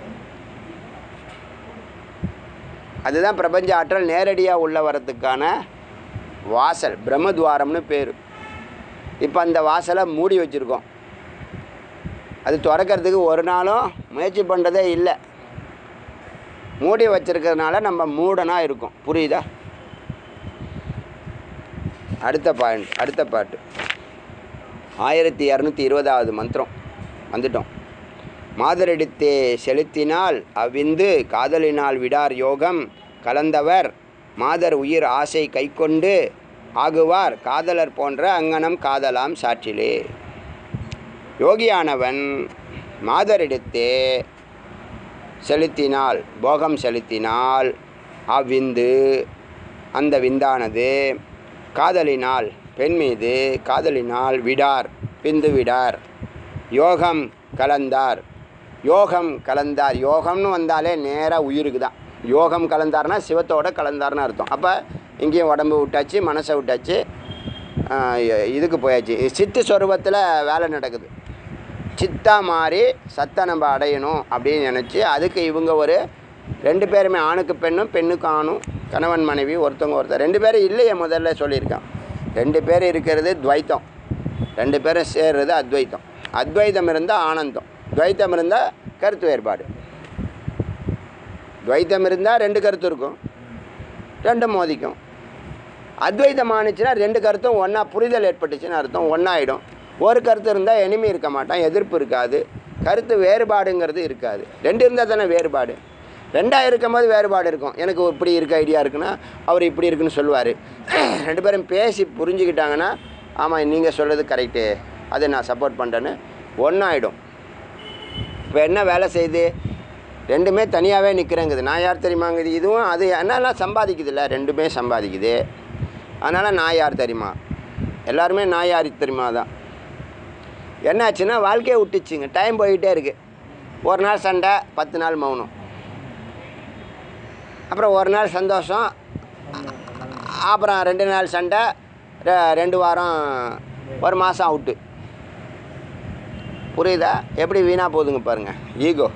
S1: அதுதான் பிரபஞ்ச ஆற்றல் நேரடியாக உள்ள வரத்துக்கான வாசல் பிரம்மத்வாரம்னு பேர் இப்போ அந்த வாசலை மூடி வச்சுருக்கோம் அது திறக்கிறதுக்கு ஒரு நாளும் முயற்சி பண்ணுறதே இல்லை மூடி வச்சிருக்கிறதுனால நம்ம மூடனாக இருக்கும் புரியுதா அடுத்த பாயிண்ட் அடுத்த பாட்டு ஆயிரத்தி இரநூத்தி இருபதாவது மந்திரம் வந்துட்டோம் மாதரெடுத்தே செலுத்தினால் அவிந்து காதலினால் விடார் யோகம் கலந்தவர் மாதர் உயிர் ஆசை கைக்கொண்டு ஆகுவார் காதலர் போன்ற அங்கனம் காதலாம் சாற்றிலே யோகியானவன் மாதரெடுத்தே செலுத்தினால் போகம் செலுத்தினால் அவ்விந்து அந்த விந்தானது காதலினால் பெண் மீது காதலினால் விடார் பிந்து விடார் யோகம் கலந்தார் யோகம் கலந்தார் யோகம்னு வந்தாலே நேராக உயிருக்கு தான் யோகம் கலந்தார்னா சிவத்தோட கலந்தார்னு அர்த்தம் அப்போ இங்கேயும் உடம்பு விட்டாச்சு மனசை விட்டாச்சு ஆஹ் இதுக்கு போயாச்சு சித்து சொரூபத்தில் வேலை நடக்குது சித்தா மாறி சத்தை நம்ம அடையணும் அப்படின்னு நினச்சி அதுக்கு இவங்க ஒரு ரெண்டு பேருமே ஆணுக்கு பெண்ணும் பெண்ணுக்கு ஆணும் கணவன் மனைவி ஒருத்தவங்க ஒருத்தர் ரெண்டு பேரும் இல்லையே முதல்ல சொல்லியிருக்கான் ரெண்டு பேர் இருக்கிறது துவைத்தம் ரெண்டு பேரும் சேர்றது அத்வைத்தம் அத்வைதம் இருந்தால் ஆனந்தம் துவைத்தம் இருந்தால் கருத்து வேறுபாடு துவைத்தம் இருந்தால் ரெண்டு கருத்து இருக்கும் ரெண்டும் மோதிக்கும் அத்வைதம் ஆணுச்சுன்னா ரெண்டு கருத்தும் ஒன்றா புரிதல் ஏற்பட்டுச்சுன்னு அர்த்தம் ஒன்றாயிடும் ஒரு கருத்து இருந்தால் எனிமி இருக்க மாட்டான் எதிர்ப்பு இருக்காது கருத்து வேறுபாடுங்கிறது இருக்காது ரெண்டு இருந்தால் தானே வேறுபாடு ரெண்டாக இருக்கும்போது வேறுபாடு இருக்கும் எனக்கு இப்படி இருக்க ஐடியா இருக்குன்னா அவர் இப்படி இருக்குன்னு சொல்லுவார் ரெண்டு பேரும் பேசி புரிஞ்சுக்கிட்டாங்கன்னா ஆமாம் நீங்கள் சொல்கிறது கரெக்டு அதை நான் சப்போர்ட் பண்ணுறேன்னு ஒன்றாயிடும் இப்போ என்ன வேலை செய்யுது ரெண்டுமே தனியாகவே நிற்கிறேங்குது நான் யார் தெரியுமாங்குது இதுவும் அது என்னெல்லாம் சம்பாதிக்குதுல்ல ரெண்டுமே சம்பாதிக்குது அதனால் நான் யார் தெரியுமா எல்லாருமே நான் யார் தெரியுமா தான் என்னாச்சுன்னா வாழ்க்கையை விட்டுச்சுங்க டைம் போயிட்டே இருக்குது ஒரு நாள் சண்டை பத்து நாள் மௌனம் அப்புறம் ஒரு நாள் சந்தோஷம் அப்புறம் ரெண்டு நாள் சண்டை ரெ- ரெண்டு வாரம் ஒரு மாதம் அவுட்டு புரியுதா எப்படி வீணாக போகுதுங்க பாருங்கள் ஈகோ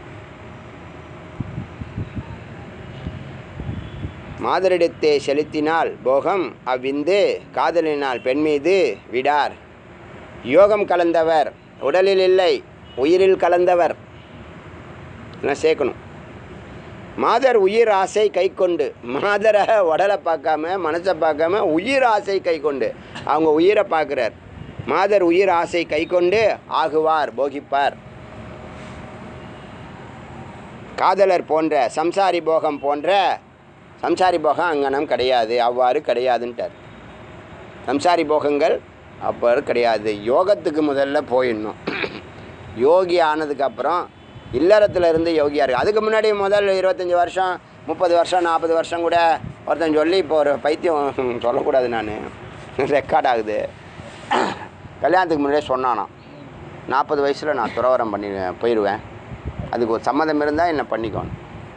S1: மாதரிடத்தே செலுத்தினால் போகம் அவ்விந்து காதலினால் பெண் மீது விடார் யோகம் கலந்தவர் உடலில் இல்லை உயிரில் கலந்தவர் எல்லாம் சேர்க்கணும் மாதர் உயிர் ஆசை கை கொண்டு மாதரை உடலை பார்க்காம மனசை பார்க்காம உயிர் ஆசை கை கொண்டு அவங்க உயிரை பார்க்குறார் மாதர் உயிர் ஆசை கை கொண்டு ஆகுவார் போகிப்பார் காதலர் போன்ற சம்சாரி போகம் போன்ற சம்சாரி போகம் அங்கனம் கிடையாது அவ்வாறு கிடையாதுன்ட்டார் சம்சாரி போகங்கள் அவ்வாறு கிடையாது யோகத்துக்கு முதல்ல போயிடணும் யோகி ஆனதுக்கப்புறம் இல்லறத்துல இருந்து யோகியா இருக்கு அதுக்கு முன்னாடி முதல் இருபத்தஞ்சி வருஷம் முப்பது வருஷம் நாற்பது வருஷம் கூட ஒருத்தன் சொல்லி இப்போ ஒரு பைத்தியம் சொல்லக்கூடாது நான் ரெக்கார்ட் ஆகுது கல்யாணத்துக்கு முன்னாடியே சொன்னானாம் நாற்பது வயசில் நான் துறவரம் பண்ணி போயிடுவேன் அதுக்கு ஒரு சம்மதம் இருந்தால் என்ன பண்ணிக்கோணும்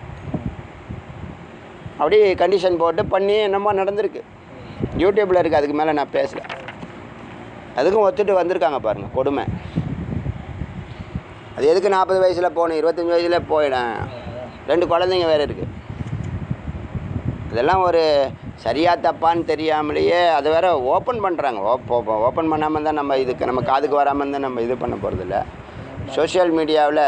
S1: அப்படியே கண்டிஷன் போட்டு பண்ணி என்னமோ நடந்திருக்கு யூடியூப்பில் இருக்குது அதுக்கு மேலே நான் பேசல அதுக்கும் ஒத்துட்டு வந்திருக்காங்க பாருங்கள் கொடுமை அது எதுக்கு நாற்பது வயசில் போகணும் இருபத்தஞ்சி வயசில் போயிடேன் ரெண்டு குழந்தைங்க வேறு இருக்குது இதெல்லாம் ஒரு சரியா தப்பான்னு தெரியாமலேயே அதை வேற ஓப்பன் பண்ணுறாங்க ஓப் ஓப்பன் பண்ணாமல் தான் நம்ம இதுக்கு நம்ம காதுக்கு வராமல் தான் நம்ம இது பண்ண போகிறதில்ல சோஷியல் மீடியாவில்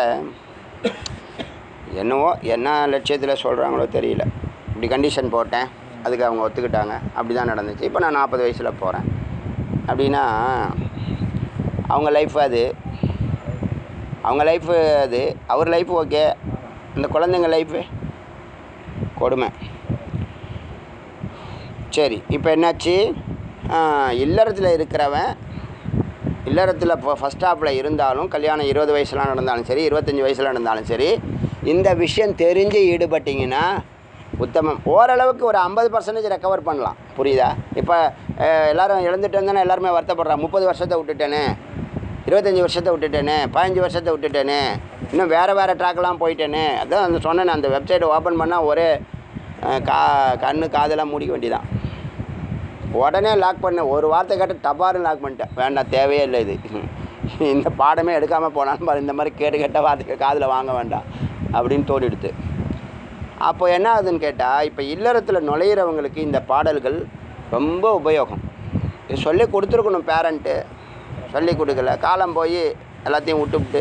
S1: என்னவோ என்ன லட்சியத்தில் சொல்கிறாங்களோ தெரியல இப்படி கண்டிஷன் போட்டேன் அதுக்கு அவங்க ஒத்துக்கிட்டாங்க அப்படி தான் நடந்துச்சு இப்போ நான் நாற்பது வயசில் போகிறேன் அப்படின்னா அவங்க லைஃப் அது அவங்க லைஃபு அது அவர் லைஃப் ஓகே இந்த குழந்தைங்க லைஃபு கொடுமை சரி இப்போ என்னாச்சு இல்லறத்தில் இருக்கிறவன் இல்லறத்தில் இப்போ ஃபஸ்ட் ஸ்டாப்பில் இருந்தாலும் கல்யாணம் இருபது வயசுலாம் நடந்தாலும் சரி இருபத்தஞ்சி வயசில் நடந்தாலும் சரி இந்த விஷயம் தெரிஞ்சு ஈடுபட்டிங்கன்னா உத்தமம் ஓரளவுக்கு ஒரு ஐம்பது பர்சன்டேஜ் ரெக்கவர் பண்ணலாம் புரியுதா இப்போ அஹ், எல்லாரும் இழந்துட்டு இருந்தானே எல்லாருமே வருத்தப்படுறாங்க முப்பது வருஷத்தை விட்டுட்டேனே இருபத்தஞ்சி வருஷத்தை விட்டுட்டேனே பதினஞ்சு வருஷத்தை விட்டுட்டேனே இன்னும் வேறு வேறு ட்ராக்கெலாம் போயிட்டேனே அதான் அந்த சொன்னேனே அந்த வெப்சைட்டை ஓப்பன் பண்ணால் ஒரே அஹ், கா கண்ணு காதெல்லாம் முடிக்க வேண்டியதான் உடனே லாக் பண்ணேன் ஒரு வார்த்தை கேட்டு டபாருன்னு லாக் பண்ணிட்டேன் வேண்டாம் தேவையே இல்லை இது இந்த பாடமே எடுக்காமல் போனாலும் பாரு, இந்த மாதிரி கேடு கெட்ட வார்த்தைக்கு காதில் வாங்க வேண்டாம் அப்படின்னு தோடிடுது அப்போ என்ன ஆகுதுன்னு கேட்டால் இப்போ இல்லறத்தில் நுழையிறவங்களுக்கு இந்த பாடல்கள் ரொம்ப உபயோகம் இது சொல்லி கொடுத்துருக்கணும் பேரண்ட்டு சொல்லி கொடுக்கல காலம் போய் எல்லாத்தையும் விட்டுவிட்டு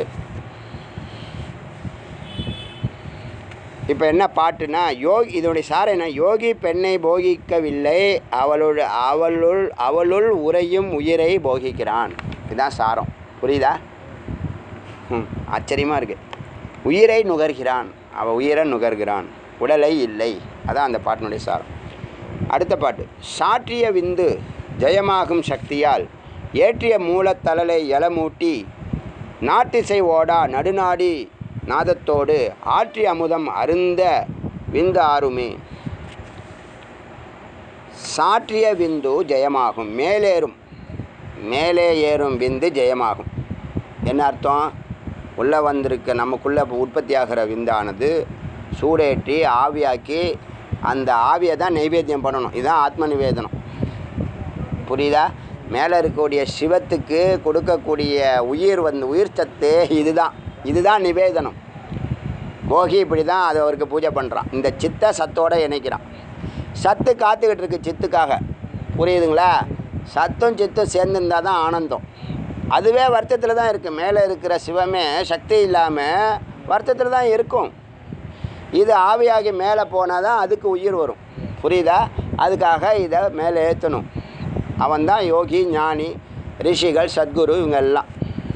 S1: இப்போ என்ன பாட்டுனா யோகி இதனுடைய சார் என்ன யோகி பெண்ணை போகிக்கவில்லை அவளுள் அவளுள் அவளுள் உறையும் உயிரை போகிக்கிறான் இதுதான் சாரம் புரியுதா ம் ஆச்சரியமாக இருக்குது உயிரை நுகர்கிறான் அவள் உயிரை நுகர்கிறான் உடலை இல்லை அதான் அந்த பாட்டினுடைய சாரம் அடுத்த பாட்டு சாற்றிய விந்து ஜெயமாகும் சக்தியால் ஏற்றிய மூலத்தலலை எலமூட்டி நாட்டிசை ஓடா நடுநாடி நாதத்தோடு ஆற்றி அமுதம் அருந்த விந்து ஆறுமே சாற்றிய விந்து ஜெயமாகும் மேலேறும் மேலே ஏறும் விந்து ஜெயமாகும் என்ன அர்த்தம் உள்ளே வந்திருக்க நமக்குள்ளே உற்பத்தி ஆகிற விந்தானது சூடேற்றி ஆவியாக்கி அந்த ஆவியை தான் நைவேத்தியம் பண்ணணும் இதுதான் ஆத்ம நிவேதனம் புரியுதா மேலே இருக்கக்கூடிய சிவத்துக்கு கொடுக்கக்கூடிய உயிர் வந்து உயிர் சத்து இதுதான் இதுதான் நிவேதனம் போகி இப்படி தான் அதை அவருக்கு பூஜை பண்ணுறான் இந்த சித்தை சத்தோட இணைக்கிறான் சத்து காத்துக்கிட்டு இருக்கு சித்துக்காக புரியுதுங்களா சத்தும் சித்தும் சேர்ந்துருந்தா தான் ஆனந்தம் அதுவே வருத்தத்தில் தான் இருக்குது மேலே இருக்கிற சிவமே சக்தி இல்லாமல் வருத்தத்தில் தான் இருக்கும் இது ஆவியாகி மேலே போனால் தான் அதுக்கு உயிர் வரும் புரியுதா அதுக்காக இதை மேலே ஏற்றணும் அவன் தான் யோகி ஞானி ரிஷிகள் சத்குரு இவங்க எல்லாம்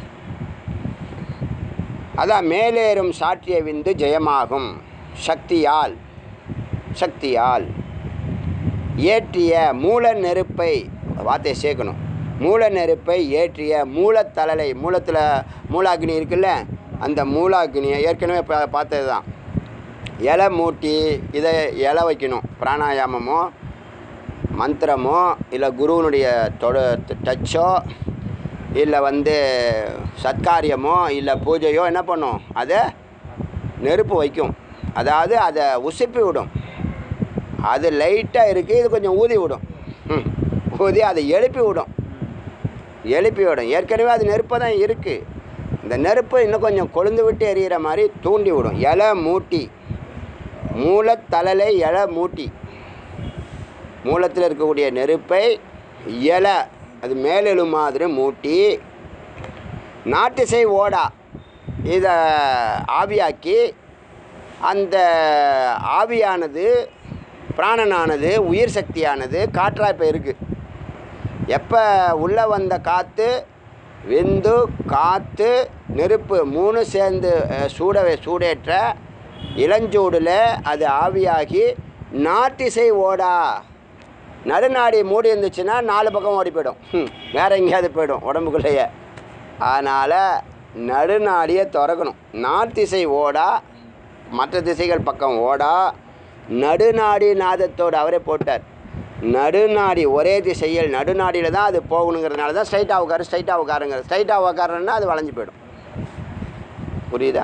S1: அதான் மேலேறும் சாற்றிய விந்து ஜெயமாகும் சக்தியால் சக்தியால் ஏற்றிய மூல நெருப்பை வார்த்தையை சேர்க்கணும் மூல நெருப்பை ஏற்றிய மூலத்தலலை மூலத்தில் மூலாக்கினி இருக்குல்ல அந்த மூலாக்கினியை ஏற்கனவே பா பார்த்தது தான் இலை மூட்டி இதை இலை வைக்கணும் பிராணாயாமமோ மந்திரமோ இல்லை குருவனுடைய தொட டச்சோ இல்லை வந்து சத்காரியமோ இல்லை பூஜையோ என்ன பண்ணும் அதை நெருப்பு வைக்கும் அதாவது அதை உசுப்பி விடும் அது லைட்டாக இருக்குது இது கொஞ்சம் ஊதி விடும் ம், ஊதி அதை எழுப்பி விடும் எழுப்பி விடும் ஏற்கனவே அது நெருப்பாக தான் இருக்குது இந்த நெருப்பு இன்னும் கொஞ்சம் கொழுந்து விட்டு எரியிற மாதிரி தூண்டி விடும் இலை மூட்டி மூலத்தலலை இலை மூட்டி மூலத்தில் இருக்கக்கூடிய நெருப்பை இலை அது மேலெழு மாதிரி மூட்டி நாட்டிசை ஓடா இதை ஆவியாக்கி அந்த ஆவியானது பிராணனானது உயிர் சக்தியானது காற்றாக இப்போ இருக்குது எப்போ உள்ளே வந்த காற்று விந்து காற்று நெருப்பு மூணு சேர்ந்து அஹ், சூட சூடேற்ற இளஞ்சூடில் அது ஆவியாகி நாட்டிசை ஓடா நடுநாடி மூடி இருந்துச்சுன்னா நாலு பக்கம் ஓடி போயிடும் ஹம், வேற எங்கேயாவது போயிடும் உடம்புக்குள்ளேயே அதனால் நடுநாடியை திறக்கணும் நாட்டிசை ஓடா மற்ற திசைகள் பக்கம் ஓடா நடுநாடி நாதத்தோடு அவரே போட்டார் நடுநாடி ஒரே திசையில் நடுநாடியில் தான் அது போகணுங்கிறதுனால தான் ஸ்ட்ரைட்டாக உட்காரு ஸ்ட்ரைட்டாக உட்காருங்க ஸ்ட்ரைட்டாக உட்காருன்னா அது வளைஞ்சு போயிடும் புரியுதா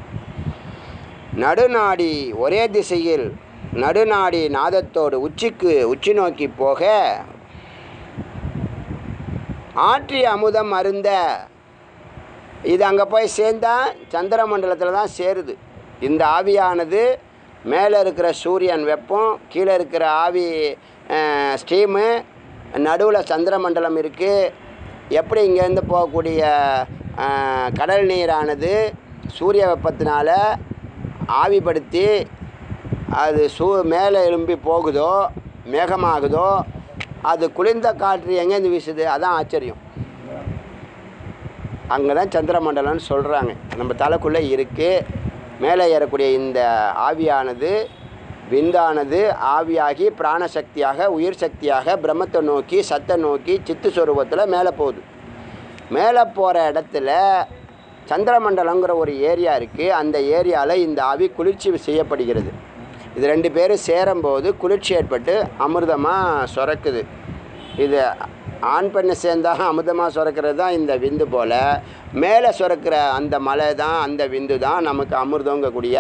S1: நடுநாடி ஒரே திசையில் நடுநாடி நாதத்தோடு உச்சிக்கு உச்சி நோக்கி போக ஆற்றி அமுதம் அருந்த இது அங்கே போய் சேர்ந்தா சந்திர மண்டலத்தில் தான் சேருது இந்த ஆவியானது மேலே இருக்கிற சூரியன் வெப்பம் கீழே இருக்கிற ஆவி ஸ்டீமு நடுவில் சந்திர மண்டலம் இருக்குது எப்படி இங்கேருந்து போகக்கூடிய அஹ், கடல் நீரானது சூரிய வெப்பத்தினால ஆவிப்படுத்தி அது சூ மேலே எழும்பி போகுதோ மேகமாகுதோ அது குளிர்ந்த காற்று எங்கேருந்து வீசுது அதான் ஆச்சரியம் அங்கே தான் சந்திரமண்டலம்னு சொல்கிறாங்க நம்ம தலைக்குள்ளே இருக்குது மேலே ஏறக்கூடிய இந்த ஆவியானது விந்தானது ஆவியாகி பிராணசக்தியாக உயிர் சக்தியாக பிரம்மத்தை நோக்கி சத்தை நோக்கி சித்து சொரூபத்தில் மேலே போகுது மேலே போகிற இடத்துல சந்திரமண்டலங்கிற ஒரு ஏரியா இருக்குது அந்த ஏரியாவில் இந்த ஆவி குளிர்ச்சி செய்யப்படுகிறது இது ரெண்டு பேரும் சேரும்போது குளிர்ச்சி ஏற்பட்டு அமிர்தமாக சுரக்குது இது ஆண் பெண்ணு சேர்ந்தா அமிர்தமாக சுரக்கிறது தான் இந்த விந்து போல் மேலே சுரக்கிற அந்த மலை தான் அந்த விந்து தான் நமக்கு அமிர்தங்கக்கூடிய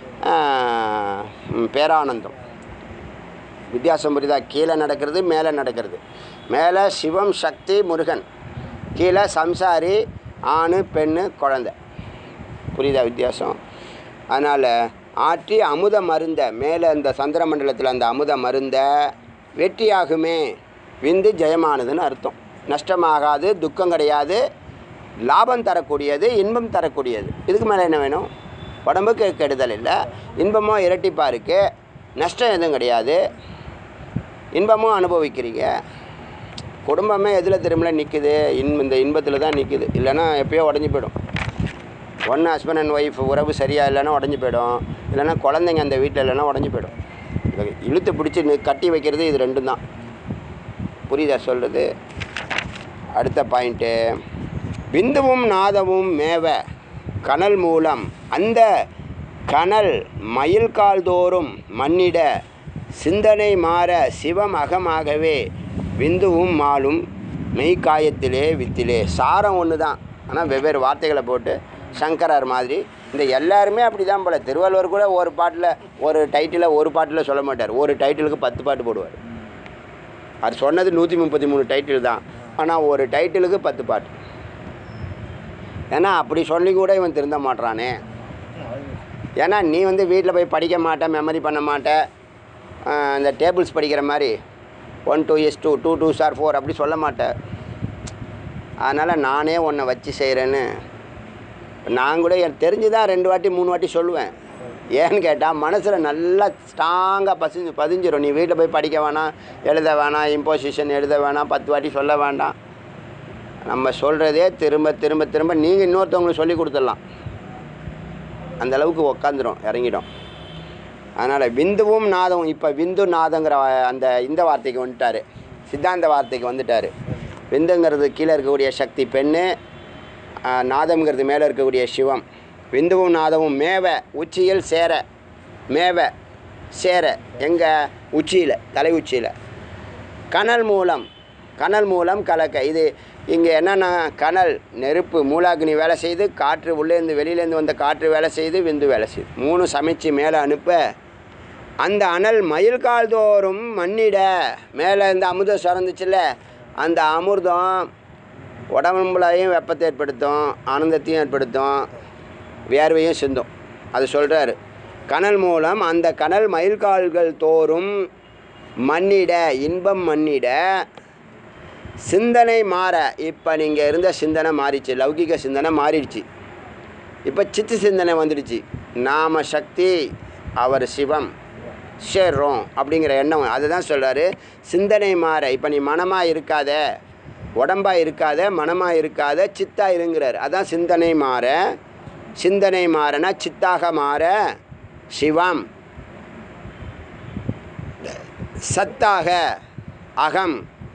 S1: ஆஹ், ம், பேரானந்தம் வித்தியாசம் புரியுதா கீழே நடக்கிறது மேலே நடக்கிறது மேலே சிவம் சக்தி முருகன் கீழே சம்சாரி ஆண் பெண்ணு குழந்தை புரியுதா வித்தியாசம் அதனால் ஆற்றி அமுத மருந்த மேலே இந்த சந்திர மண்டலத்தில் அந்த அமுத மருந்த வெற்றியாகுமே விந்து ஜெயமானதுன்னு அர்த்தம் நஷ்டமாகாது துக்கம் கிடையாது லாபம் தரக்கூடியது இன்பம் தரக்கூடியது இதுக்கு மேலே என்ன வேணும் உடம்புக்கு கெடுதல் இல்லை இன்பமும் இரட்டிப்பாக இருக்குது நஷ்டம் எதுவும் கிடையாது இன்பமும் அனுபவிக்கிறீங்க குடும்பமே எதில் திரும்பல நிற்குது இன் இந்த இன்பத்தில் தான் நிற்குது இல்லைன்னா எப்பயோ உடஞ்சி போயிடும் ஒன்று ஹஸ்பண்ட் அண்ட் ஒய்ஃப் உறவு சரியாக இல்லைன்னா உடஞ்சி போயிடும் இல்லைன்னா குழந்தைங்க அந்த வீட்டில் இல்லைன்னா உடஞ்சி போயிடும் இதை இழுத்து பிடிச்சி நி- கட்டி வைக்கிறது இது ரெண்டும் தான் புரியுதா சொல்கிறது அடுத்த பாயிண்ட்டு பிந்துவும் நாதமும் மேவ கனல் மூலம் அந்த கனல் மயில்கால் தோறும் மண்ணிட சிந்தனை மாற சிவம் அகமாகவே விந்துவும் மாலும் மெய்க்காயத்திலே வித்திலே சாரம் ஒன்று தான் ஆனால் வெவ்வேறு வார்த்தைகளை போட்டு சங்கரர் மாதிரி இந்த எல்லாருமே அப்படி தான் போல திருவள்ளுவர் கூட ஒரு பாட்டில் ஒரு டைட்டில் ஒரு பாட்டில் சொல்ல மாட்டார் ஒரு டைட்டிலுக்கு பத்து பாட்டு போடுவார் அது சொன்னது நூற்றி முப்பத்தி மூணு டைட்டில் தான் ஆனால் ஒரு டைட்டிலுக்கு பத்து பாட்டு ஏன்னா அப்படி சொல்லி கூட இவன் திருந்த மாட்றானே ஏன்னா நீ வந்து வீட்டில் போய் படிக்க மாட்ட மெமரி பண்ண மாட்ட ஆஹ் இந்த டேபிள்ஸ் படிக்கிற மாதிரி one two is two two two சார் ஃபோர் அப்படி சொல்ல மாட்டேன் அதனால் நானே உன்னை வச்சு செய்கிறேன்னு நான் கூட எனக்கு தெரிஞ்சு தான் ரெண்டு வாட்டி மூணு வாட்டி சொல்லுவேன் ஏன்னு கேட்டால் மனசில் நல்லா ஸ்ட்ராங்காக பசிஞ்சு பதிஞ்சிரும் நீ வீட்டில் போய் படிக்க வேணாம் எழுத வேணாம் இம்போசிஷன் எழுத வேணாம் பத்து வாட்டி சொல்ல வேண்டாம் நம்ம சொல்கிறதே திரும்ப திரும்ப திரும்ப நீங்கள் இன்னொருத்தவங்களுக்கு சொல்லி கொடுத்துடலாம் அந்த அளவுக்கு உக்காந்துரும் இறங்கிடும் அதனால் விந்துவும் நாதமும் இப்போ விந்து நாதங்கிற வா- அந்த இந்த வார்த்தைக்கு வந்துட்டார் சித்தாந்த வார்த்தைக்கு வந்துட்டார் விந்துங்கிறது கீழே இருக்கக்கூடிய சக்தி பெண்ணு ஆ, நாதம்ங்கிறது மேலே இருக்கக்கூடிய சிவம் விந்துவும் நாதமும் மேவ உச்சியில் சேர மேவ சேர எங்கே உச்சியில் தலை உச்சியில் கனல் மூலம் கனல் மூலம் கலக்க இது இங்கே என்னென்னா கனல் நெருப்பு மூலாக்னி வேலை செய்து காற்று உள்ளேருந்து வெளியிலேருந்து வந்த காற்று வேலை செய்து விந்து வேலை செய்யுது மூணு சமைச்சு மேலே அனுப்ப அந்த அனல் மயில்கால் தோறும் மண்ணிட மேலே இந்த அமுதம் சுரந்துச்சுல்ல அந்த அமிர்தம் உடம்புலையும் வெப்பத்தை ஏற்படுத்தும் ஆனந்தத்தையும் ஏற்படுத்தும் வியர்வையும் சிந்தும் அது சொல்கிறாரு கனல் மூலம் அந்த கனல் மயில்கால்கள் தோறும் மண்ணிட இன்பம் மண்ணிட சிந்தனை மாற இப்போ நீங்கள் இருந்த சிந்தனை மாறிச்சு லௌகிக சிந்தனை மாறிடுச்சு இப்போ சித்து சிந்தனை வந்துடுச்சு நாம சக்தி அவர் சிவம் சேர்றோம் அப்படிங்கிற எண்ணம் அதுதான் சொல்றாரு சிந்தனை மாற இப்போ நீ மனமாக இருக்காத உடம்பா இருக்காத மனமாக இருக்காத சித்தா இருங்கிறார் அதான் சிந்தனை மாற சிந்தனை மாறனா சித்தாக மாற சிவம் சத்தாக அகம்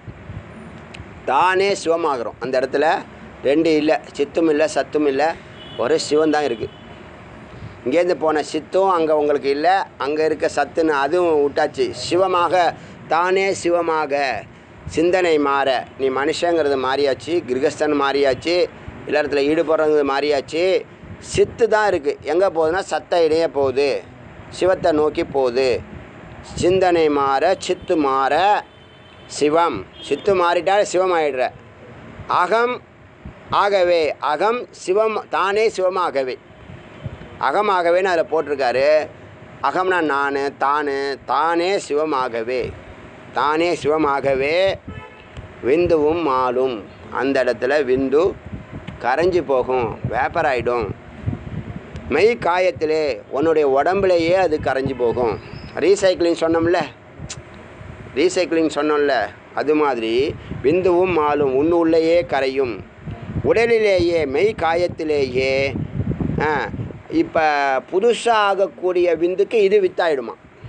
S1: தானே சிவமாகிறோம் அந்த இடத்துல ரெண்டு இல்லை சித்தும் இல்லை சத்தும் இல்லை ஒரு சிவம் தான் இருக்குது இங்கேருந்து போன சித்தும் அங்கே உங்களுக்கு இல்லை அங்கே இருக்க சத்துன்னு அதுவும் விட்டாச்சு சிவமாக தானே சிவமாக சிந்தனை மாற நீ மனுஷங்கிறது மாறியாச்சு கிரகஸ்தன் மாறியாச்சு இல்லறத்துல ஈடுபடுறது மாறியாச்சு சித்து தான் இருக்குது எங்கே போகுதுன்னா சத்த இடையே போகுது சிவத்தை நோக்கி போகுது சிந்தனை மாற சித்து மாற சிவம் சித்து மாறிட்டால் சிவம் ஆயிடுற அகம் ஆகவே அகம் சிவம் தானே சிவமாகவே அகமாகவேன்னு அதில் போட்டிருக்காரு அகம்னா நான் தான் தானே சிவமாகவே தானே சிவமாகவே விந்துவும் மாலும் அந்த இடத்துல விந்து கரைஞ்சி போகும் வேப்பர் ஆயிடும் மெய் காயத்திலே உன்னுடைய உடம்புலையே அது கரைஞ்சி போகும் ரீசைக்கிளிங் சொன்னோம்ல ரீசைக்கிளிங் சொன்னோம்ல அது மாதிரி விந்துவும் மாலும் உன்னு உள்ளேயே கரையும் உடலிலேயே மெய் காயத்திலேயே இப்போ புதுசாக ஆகக்கூடிய விந்துக்கு இது வித்தாயிடுமா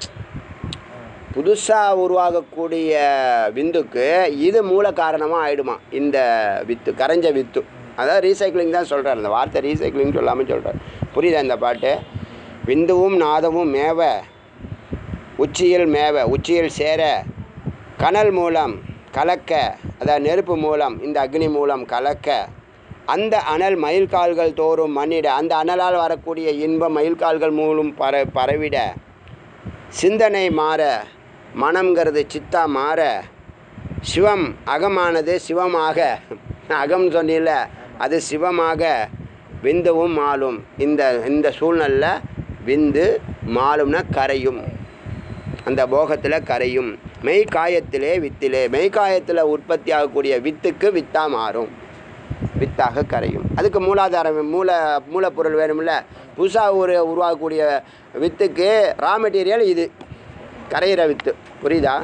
S1: புதுசாக உருவாகக்கூடிய விந்துக்கு இது மூல காரணமாக ஆயிடுமா இந்த வித்து கரைஞ்ச வித்து அதாவது ரீசைக்கிளிங் தான் சொல்கிறார் அந்த வார்த்தை ரீசைக்கிளிங் சொல்லாமல் சொல்கிறார் புரியுதா இந்த பாட்டு விந்துவும் நாதமும் மேவ உச்சியில் மேவ உச்சியில் சேர கனல் மூலம் கலக்க அதாவது நெருப்பு மூலம் இந்த அக்னி மூலம் கலக்க அந்த அனல் மயில்கால்கள் தோறும் மண்ணிட அந்த அனலால் வரக்கூடிய இன்பம் மயில்கால்கள் மூலம் பர பரவிட சிந்தனை மாற மனம்ங்கிறது சித்தா மாற சிவம் அகமானது சிவமாக அகம் சொன்னில அது சிவமாக விந்துவும் மாலும் இந்த இந்த சூழ்நிலையில் விந்து மாலும்னா கரையும் அந்த போகத்தில் கரையும் மெய்காயத்திலே வித்திலே மெய்காயத்தில் உற்பத்தி ஆகக்கூடிய வித்துக்கு வித்தா மாறும் வித்தாக கரையும் அதுக்கு மூலாதாரம் மூல மூலப்பொருள் வேணும்ல புதுசாக ஒரு உருவாகக்கூடிய வித்துக்கு ரா மெட்டீரியல் இது கரையிற வித்து புரியுதா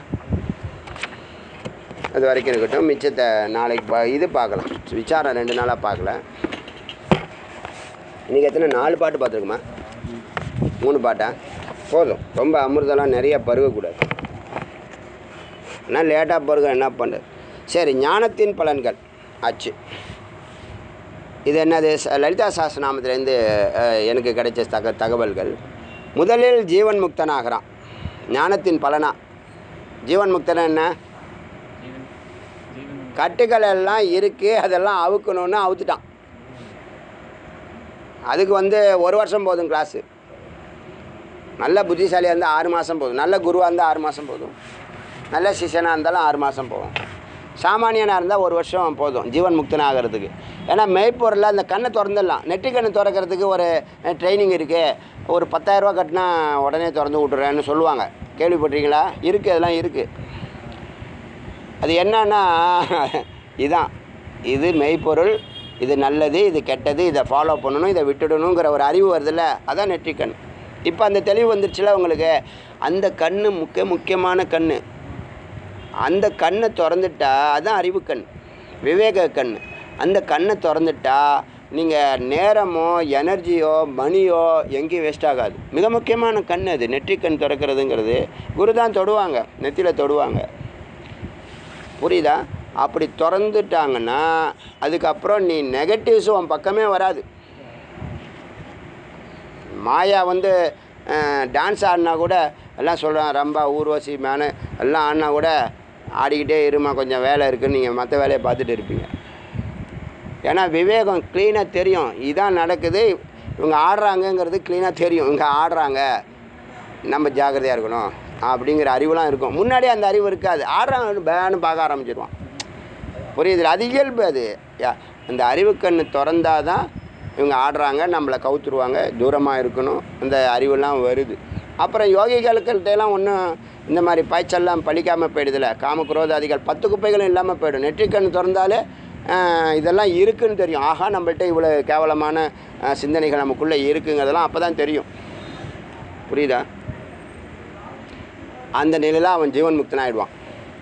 S1: அது வரைக்கும் இருக்கட்டும் மிச்சத்தை நாளைக்கு பா இது பார்க்கலாம் விசாரம் ரெண்டு நாளாக பார்க்கல இன்றைக்கி எத்தனை நாலு பாட்டு பார்த்துருக்குமா மூணு பாட்டா போதும் ரொம்ப அமிர்தம்லாம் நிறைய பருகக்கூடாது ஆனால் லேட்டாக பருக என்ன பண்ணுறது சரி ஞானத்தின் பலன்கள் ஆச்சு இது என்னது ச- லலிதா சாஸ்திரநாமத்திலேருந்து அஹ், எனக்கு கிடைச்ச தக தகவல்கள் முதலில் ஜீவன் முக்தனாகிறான் ஞானத்தின் பலனா ஜீவன் முக்தனா என்ன
S2: ஜீவன் ஜீவன்
S1: கட்டுகள் எல்லாம் இருக்குது அதெல்லாம் அவுக்கணும்னு அவுத்துட்டான் அதுக்கு வந்து ஒரு வருஷம் போதும் கிளாஸு நல்ல புத்திசாலியாக இருந்தால் ஆறு மாதம் போதும் நல்ல குருவாக இருந்தால் ஆறு மாதம் போதும் நல்ல சிஷியனாக இருந்தாலும் ஆறு மாதம் போகும் சாமானியனாக இருந்தால் ஒரு வருஷம் போதும் ஜீவன் முக்தன் ஆகிறதுக்கு ஏன்னா மெய்ப்பொருளில் அந்த கண்ணை திறந்துடலாம் நெற்றி கண்ணு திறக்கிறதுக்கு ஒரு ட்ரைனிங் இருக்குது ஒரு பத்தாயிரரூபா கட்டினா உடனே திறந்து விட்டுறேன்னு சொல்லுவாங்க கேள்விப்பட்டிருக்கீங்களா இருக்குது அதெல்லாம் இருக்குது அது என்னன்னா இதான் இது மெய்ப்பொருள் இது நல்லது இது கெட்டது இதை ஃபாலோ பண்ணணும் இதை விட்டுடணுங்கிற ஒரு அறிவு வருதுல்ல அதான் நெற்றிக்கண் இப்போ அந்த தெளிவு வந்துருச்சுல உங்களுக்கு அந்த கண்ணு முக்கிய முக்கியமான கண்ணு அந்த கண்ணை திறந்துட்டா அதான் அறிவு கண் விவேக கண் அந்த கண்ணை திறந்துட்டா நீங்கள் நேரமோ எனர்ஜியோ மணியோ எங்கேயும் வேஸ்ட் ஆகாது மிக முக்கியமான கண் அது நெற்றிக்கண் திறக்கிறதுங்கிறது குரு தான் தொடுவாங்க நெத்தியில் தொடுவாங்க புரியுதா அப்படி திறந்துட்டாங்கன்னா அதுக்கப்புறம் நீ நெகட்டிவ்ஸும் உன் பக்கமே வராது மாயா வந்து டான்ஸ் ஆடினா கூட எல்லாம் சொல்கிறான் ரம்பா ஊர்வசி மேனு எல்லாம் ஆடினா கூட ஆடிக்கிட்டே இருமா கொஞ்சம் வேலை இருக்குன்னு நீங்கள் மற்ற வேலையை பார்த்துட்டு இருப்பீங்க ஏன்னா விவேகம் க்ளீனாக தெரியும் இதான் நடக்குது இவங்க ஆடுறாங்கங்கிறது க்ளீனாக தெரியும் இவங்க ஆடுறாங்க நம்ம ஜாக்கிரதையாக இருக்கணும் அப்படிங்கிற அறிவுலாம் இருக்கும் முன்னாடி அந்த அறிவு இருக்காது ஆடுறாங்க பேன்னு பார்க்க ஆரம்பிச்சிடுவான் புரியுது அது இயல்பு அது யா- அந்த அறிவுக்கண்ணு திறந்தாதான் இவங்க ஆடுறாங்க நம்மளை கவுத்துருவாங்க தூரமாக இருக்கணும் அந்த அறிவெல்லாம் வருது அப்புறம் யோகிகளுக்கிட்டலாம் ஒன்றும் இந்த மாதிரி பாய்ச்சல்லாம் பழிக்காமல் போயிடுதில்ல காம குரோதாதிகள் பத்து குப்பைகளும் இல்லாமல் போயிடும் நெற்றிக்கண் திறந்தாலே ஆஹ், இதெல்லாம் இருக்குன்னு தெரியும் ஆஹா நம்மள்ட்ட இவ்வளோ கேவலமான ஆஹ், சிந்தனைகள் நமக்குள்ளே இருக்குங்கிறதெல்லாம் அப்போ தான் தெரியும் புரியுதா அந்த நிலையில் அவன் ஜீவன் முக்தன் ஆயிடுவான்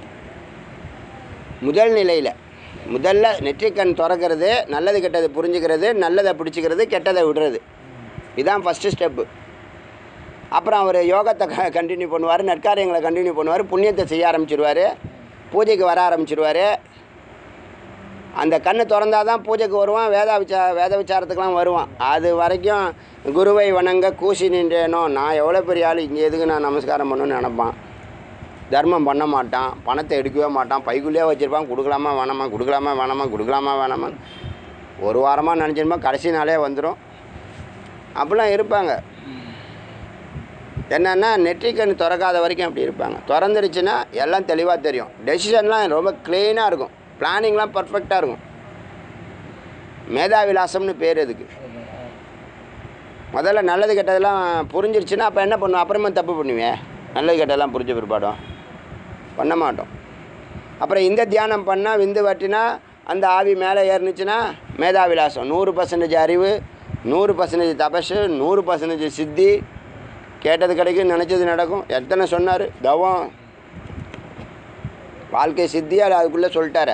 S1: முதல் நிலையில் முதல்ல நெற்றிக்கண் திறக்கிறது நல்லது கெட்டது புரிஞ்சுக்கிறது நல்லதை பிடிச்சிக்கிறது கெட்டதை விடுறது இதுதான் ஃபஸ்ட்டு ஸ்டெப்பு அப்புறம் அவர் யோகத்தை க கண்டினியூ பண்ணுவார் நற்காரியங்களை கண்டினியூ பண்ணுவார் புண்ணியத்தை செய்ய ஆரம்பிச்சிருவார் பூஜைக்கு வர ஆரம்பிச்சிருவார் அந்த கண்ணு திறந்தாதான் தான் பூஜைக்கு வருவான் வேத விசா வேத விசாரத்துக்கெலாம் வருவான் அது வரைக்கும் குருவை வணங்க கூசி நின்றேனோ நான் எவ்வளோ பெரிய ஆள் இங்கே எதுக்கு நான் நமஸ்காரம் பண்ணணும்னு நினப்பான் தர்மம் பண்ண மாட்டான் பணத்தை எடுக்கவே மாட்டான் பைக்குள்ளேயே வச்சுருப்பான் கொடுக்கலாமா வேணாமா கொடுக்கலாமா வேணாமா கொடுக்கலாமா வேணாமா ஒரு வாரமாக நினச்சிருப்பா கடைசி நாளே வந்துடும் அப்படிலாம் இருப்பாங்க என்னென்னா நெற்றிக்கண் திறக்காத வரைக்கும் அப்படி இருப்பாங்க திறந்துருச்சுன்னா எல்லாம் தெளிவாக தெரியும் டெசிஷன்லாம் ரொம்ப க்ளீனாக இருக்கும் பிளானிங்லாம் பர்ஃபெக்டாக இருக்கும் மேதாவிலாசம்னு பேர் இதுக்கு முதல்ல நல்லது கெட்டதெல்லாம் புரிஞ்சிருச்சுன்னா அப்போ என்ன பண்ணுவோம் அப்புறமா தப்பு பண்ணுவேன் நல்லது கெட்டதெல்லாம் புரிஞ்ச பிற்பாடும் பண்ண மாட்டோம் அப்புறம் இந்த தியானம் பண்ணால் விந்து வட்டினா அந்த ஆவி மேலே ஏறுனுச்சுன்னா மேதாவிலாசம் நூறு பர்சன்டேஜ் அறிவு நூறு பர்சன்டேஜ் தபசு நூறு பர்சன்டேஜ் சித்தி கேட்டது கிடைக்கும் நினச்சது நடக்கும் எத்தனை சொன்னார் தவம் வாழ்க்கை சித்தியா அது அதுக்குள்ளே சொல்லிட்டாரே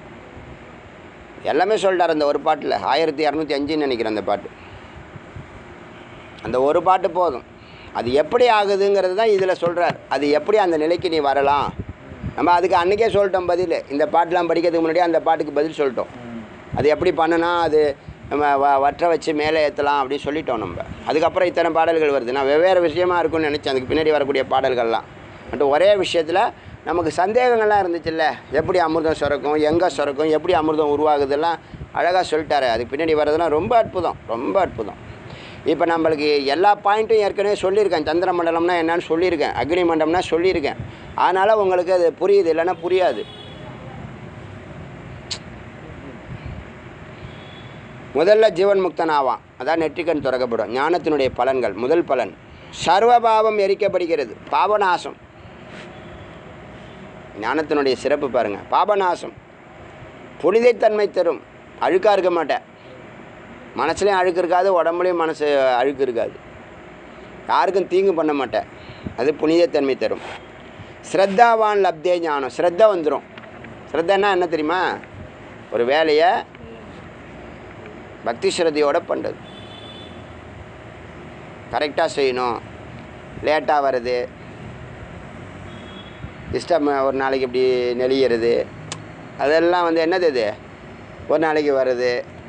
S1: எல்லாமே சொல்லிட்டார் அந்த ஒரு பாட்டில் ஆயிரத்தி இரநூத்தி அஞ்சுன்னு நினைக்கிறேன் அந்த பாட்டு அந்த ஒரு பாட்டு போதும் அது எப்படி ஆகுதுங்கிறது தான் இதில் சொல்கிறார் அது எப்படி அந்த நிலைக்கு நீ வரலாம் நம்ம அதுக்கு அன்றைக்கே சொல்லிட்டோம் பதில் இந்த பாட்டெலாம் படிக்கிறதுக்கு முன்னாடி அந்த பாட்டுக்கு பதில் சொல்லிட்டோம் அது எப்படி பண்ணனா அது நம்ம வ வற்ற வச்சு மேலே ஏற்றலாம் அப்படின்னு சொல்லிட்டோம் நம்ம அதுக்கப்புறம் இத்தனை பாடல்கள் வருது நான் வெவ்வேறு விஷயமா இருக்கும்னு நினச்சேன் அதுக்கு பின்னாடி வரக்கூடிய பாடல்கள்லாம் பட் ஒரே விஷயத்தில் நமக்கு சந்தேகங்கள்லாம் இருந்துச்சுல்ல எப்படி அமிர்தம் சுரக்கும் எங்கே சுரக்கும் எப்படி அமிர்தம் உருவாகுதெல்லாம் அழகாக சொல்லிட்டாரு அதுக்கு பின்னாடி வர்றதுலாம் ரொம்ப அற்புதம் ரொம்ப அற்புதம் இப்போ நம்மளுக்கு எல்லா பாயிண்ட்டும் ஏற்கனவே சொல்லியிருக்கேன் சந்திர மண்டலம்னா என்னன்னு சொல்லியிருக்கேன் அக்னி மண்டலம்னா சொல்லியிருக்கேன் அதனால் உங்களுக்கு அது புரியுது இல்லைன்னா புரியாது முதல்ல ஜீவன் முக்தன் ஆவான் அதான் நெற்றிக்கண் திறக்கப்படும் ஞானத்தினுடைய பலன்கள் முதல் பலன் சர்வபாவம் எரிக்கப்படுகிறது பாபநாசம் ஞானத்தினுடைய சிறப்பு பாருங்கள் பாபநாசம் புனிதைத்தன்மை தரும் அழுக்காக இருக்க மாட்டேன் மனசுலேயும் அழுக்கு இருக்காது உடம்புலையும் மனசு அழுக்கு இருக்காது யாருக்கும் தீங்கு பண்ண மாட்டேன் அது புனிதத்தன்மை தரும் ஸ்ரத்தாவான் லப்தே ஞானம் ஸ்ரத்த வந்துடும் ஸ்ரத்தன்னா என்ன தெரியுமா ஒரு வேலையை பக்தி ஸ்ரத்தையோட பண்ணுறது கரெக்டாக செய்யணும் லேட்டாக வருது இஷ்டம் ஒரு நாளைக்கு இப்படி நெளிகிறது அதெல்லாம் வந்து என்னது இது ஒரு நாளைக்கு வருது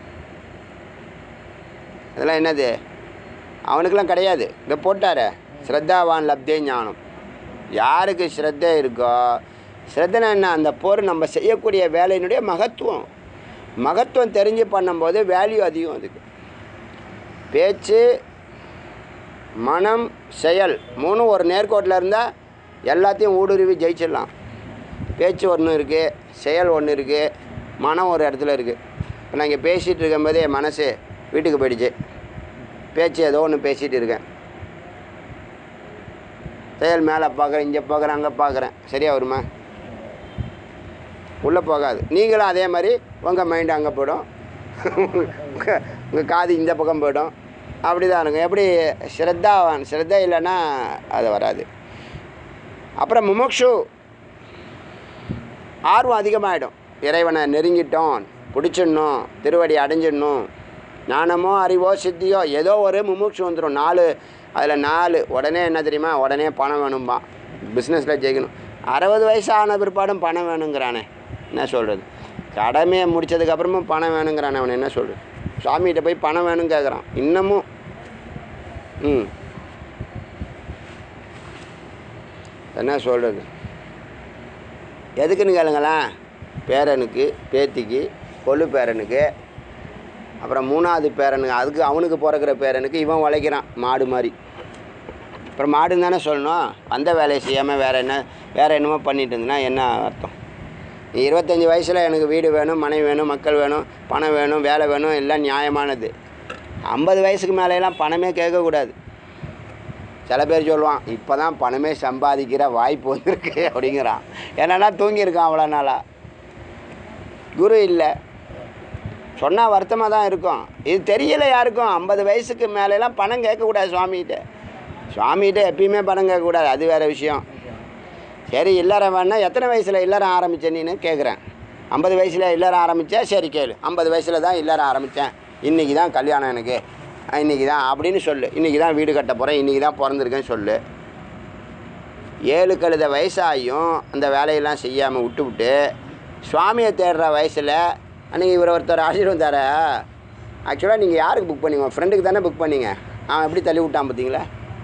S1: அதெல்லாம் என்னது அவனுக்கெல்லாம் கிடையாது இங்கே போட்டார ஸ்ரத்தாவான் லப்தே ஞானம் யாருக்கு ஸ்ரத்தை இருக்கோ ஸ்ரத்தனா என்ன அந்த போர் நம்ம செய்யக்கூடிய வேலையினுடைய மகத்துவம் மகத்துவம் தெரிஞ்சு பண்ணும்போது வேல்யூ அதிகம் அதுக்கு பேச்சு மனம் செயல் மூணும் ஒரு நேர்கோட்டில் இருந்தால் எல்லாத்தையும் ஊடுருவி ஜெயிச்சிடலாம் பேச்சு ஒன்று இருக்குது செயல் ஒன்று இருக்குது மனம் ஒரு இடத்துல இருக்குது இப்போ நான் இங்கே பேசிகிட்டு இருக்கும்போதே என் மனசு வீட்டுக்கு போயிடுச்சு பேச்சு ஏதோ ஒன்று பேசிகிட்டு இருக்கேன் செயல் மேலே பார்க்குறேன் இங்கே பார்க்குறேன் அங்கே பார்க்குறேன் சரியா வருமா உள்ளே போகாது நீங்களும் அதே மாதிரி உங்கள் மைண்டு அங்கே போயிடும் உங்கள் காது இந்த பக்கம் போயிடும் அப்படி தான் இருக்கும் எப்படி ஸ்ரத்தாவான் ஸ்ரத்தா இல்லைன்னா அது வராது அப்புறம் முமுக்ஷு ஆர்வம் அதிகமாகிடும் இறைவனை நெருங்கிட்டோம் பிடிச்சிடணும் திருவடி அடைஞ்சிடணும் ஞானமோ அறிவோ சித்தியோ ஏதோ ஒரு முமுட்சு வந்துடும் நாலு அதில் நாலு உடனே என்ன தெரியுமா உடனே பணம் வேணும்பா பிஸ்னஸில் ஜெயிக்கணும் அறுபது வயசு ஆன பிற்பாடும் பணம் வேணுங்கிறானே என்ன சொல்கிறது கடமையை முடித்ததுக்கப்புறமும் பணம் வேணுங்கிறானே அவனை என்ன சொல்கிறது சுவாமிகிட்ட போய் பணம் வேணும்னு கேட்குறான் இன்னமும் ம் என்ன சொல்கிறது எதுக்குன்னு கேளுங்களேன் பேரனுக்கு பேத்திக்கு கொள்ளு பேரனுக்கு அப்புறம் மூணாவது பேரனுக்கு அதுக்கு அவனுக்கு பிறக்கிற பேரனுக்கு இவன் உழைக்கிறான் மாடு மாதிரி அப்புறம் மாடுன்னு தானே சொல்லணும் வந்த வேலையை செய்யாமல் வேறு என்ன வேறு என்னமோ பண்ணிட்டு இருந்ததுன்னா என்ன அர்த்தம் நீ இருபத்தஞ்சி வயசில் எனக்கு வீடு வேணும் மனைவி வேணும் மக்கள் வேணும் பணம் வேணும் வேலை வேணும் எல்லாம் நியாயமானது ஐம்பது வயசுக்கு மேலேலாம் பணமே கேட்கக்கூடாது சில பேர் சொல்லுவான் இப்போ தான் பணமே சம்பாதிக்கிற வாய்ப்பு வந்திருக்கு அப்படிங்கிறான் என்னன்னா தூங்கியிருக்கான் அவ்வளோ நாளாக குரு இல்லை சொன்னால் வருத்தமாக தான் இருக்கும் இது தெரியல யாருக்கும் ஐம்பது வயசுக்கு மேலெல்லாம் பணம் கேட்கக்கூடாது சுவாமிகிட்ட சுவாமிகிட்ட எப்பயுமே பணம் கேட்கக்கூடாது அது வேறு விஷயம் சரி இல்லறம் வேணா எத்தனை வயசில் இல்லறம் ஆரம்பிச்ச நீன்னு கேட்குறேன் ஐம்பது வயசில் இல்லறம் ஆரம்பித்தா சரி கேளு ஐம்பது வயசில் தான் இல்லறம் ஆரம்பித்தேன் இன்றைக்கி தான் கல்யாணம் எனக்கு இன்றைக்கி தான் அப்படின்னு சொல்லு இன்றைக்கி தான் வீடு கட்ட போகிறேன் இன்றைக்கி தான் பிறந்திருக்கேன்னு சொல்லு ஏழு கழுத வயசாகியும் அந்த வேலையெல்லாம் செய்யாமல் விட்டு விட்டு சுவாமியை தேடுற வயசில் அன்றைக்கி இவர் ஒருத்தர் ஆசீர்வாதம் தர ஆக்சுவலாக நீங்கள் யாருக்கு புக் பண்ணீங்க உங்கள் ஃப்ரெண்டுக்கு தானே புக் பண்ணீங்க அவன் எப்படி தள்ளி விட்டான் பார்த்தீங்களா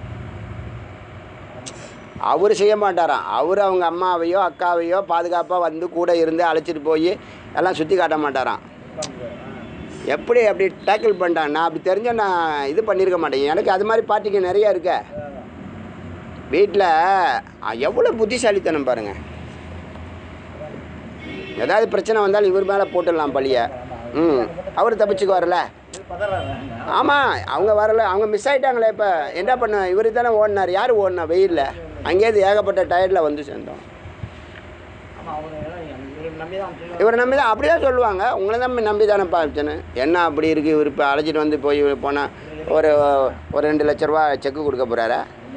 S1: அவர் செய்ய மாட்டாராம் அவர் அவங்க அம்மாவையோ அக்காவையோ பாதுகாப்பாக வந்து கூட இருந்து அழைச்சிட்டு போய் எல்லாம் சுற்றி காட்ட மாட்டாராம் எப்படி அப்படி டேக்கிள் பண்ணிட்டான் நான் அப்படி தெரிஞ்ச நான் இது பண்ணியிருக்க மாட்டேன் எனக்கு அது மாதிரி பார்ட்டிக்கு நிறைய இருக்க வீட்டில் எவ்வளோ புத்திசாலித்தனம் பாருங்கள் ஏதாவது பிரச்சனை வந்தாலும் இவர் மேலே போட்டுடலாம் பழிய ம் அவர் தப்பிச்சுக்கு வரல ஆமாம் அவங்க வரல அவங்க மிஸ் ஆகிட்டாங்களே இப்போ என்ன பண்ண இவர் தானே ஓடினார் யார் ஓடினா வெயிலில் அங்கேயிருந்து ஏகப்பட்ட டயர்டில் வந்து சேர்ந்தோம் இவரை நம்பி தான் அப்படி தான் சொல்லுவாங்க உங்களை நம்பி நம்பி தானே பாச்சனு என்ன அப்படி இருக்குது இவர் இப்போ அழைச்சிட்டு வந்து போய் போனால் ஒரு ஒரு ரெண்டு லட்ச ரூபா செக்கு கொடுக்க போகிறாரா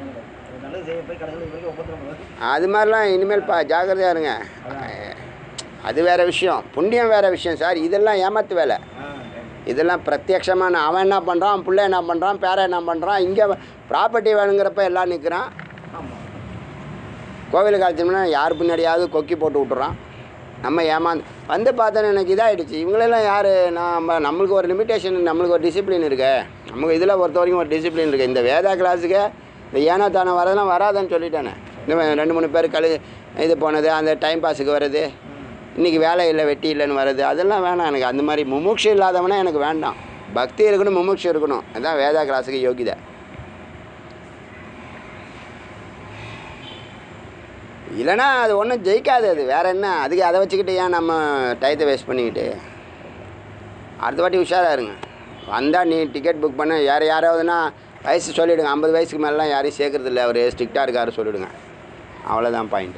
S1: அது மாதிரிலாம் இனிமேல் பா ஜாக்கிரதையா இருங்க அது வேறு விஷயம் புண்ணியம் வேறு விஷயம் சார் இதெல்லாம் ஏமாத்து வேலை இதெல்லாம் பிரத்யக்ஷமான அவன் என்ன பண்ணுறான் அவன் பிள்ளை என்ன பண்ணுறான் பேரன் என்ன பண்ணுறான் இங்கே ப்ராப்பர்ட்டி வேணுங்கிறப்ப எல்லாம் நிற்கிறான் கோவிலுக்கு அழைச்சோம்னா யார் பின்னாடியாவது கொக்கி போட்டு விட்டுறான் நம்ம ஏமாந்து வந்து பார்த்தோன்னு எனக்கு இதாகிடுச்சு இவங்களெல்லாம் யார் நம்ம நம்மளுக்கு ஒரு லிமிட்டேஷன் நம்மளுக்கு ஒரு டிசிப்ளின் இருக்கு நமக்கு இதில் பொறுத்த வரைக்கும் ஒரு டிசிப்ளின் இருக்குது இந்த வேதா கிளாஸுக்கு இந்த ஏனோ தானே வரதெல்லாம் வராதுன்னு சொல்லிட்டானே இன்னும் ரெண்டு மூணு பேர் கழு இது போனது அந்த டைம் பாஸுக்கு வர்றது இன்றைக்கி வேலை இல்லை வெட்டி இல்லைன்னு வருது அதெல்லாம் வேணாம் எனக்கு அந்த மாதிரி முமுட்சு இல்லாதவனே எனக்கு வேண்டாம் பக்தி இருக்கணும் முமுட்சு இருக்கணும் அதுதான் வேதா கிளாஸுக்கு யோகிதை இல்லைன்னா அது ஒன்றும் ஜெயிக்காது அது வேற என்ன அதுக்கு அதை வச்சுக்கிட்டு ஏன் நம்ம டயத்தை வேஸ்ட் பண்ணிக்கிட்டு அடுத்த வாட்டி உஷாராக இருங்க வந்தால் நீ டிக்கெட் புக் பண்ண யார் யாராவதுன்னா வயசு சொல்லிவிடுங்க ஐம்பது வயசுக்கு மேலாம் யாரையும் சேர்க்கறது இல்லை அவர் ஸ்ட்ரிக்டாக இருக்காரு சொல்லிவிடுங்க அவ்வளோதான் பாயிண்ட்டு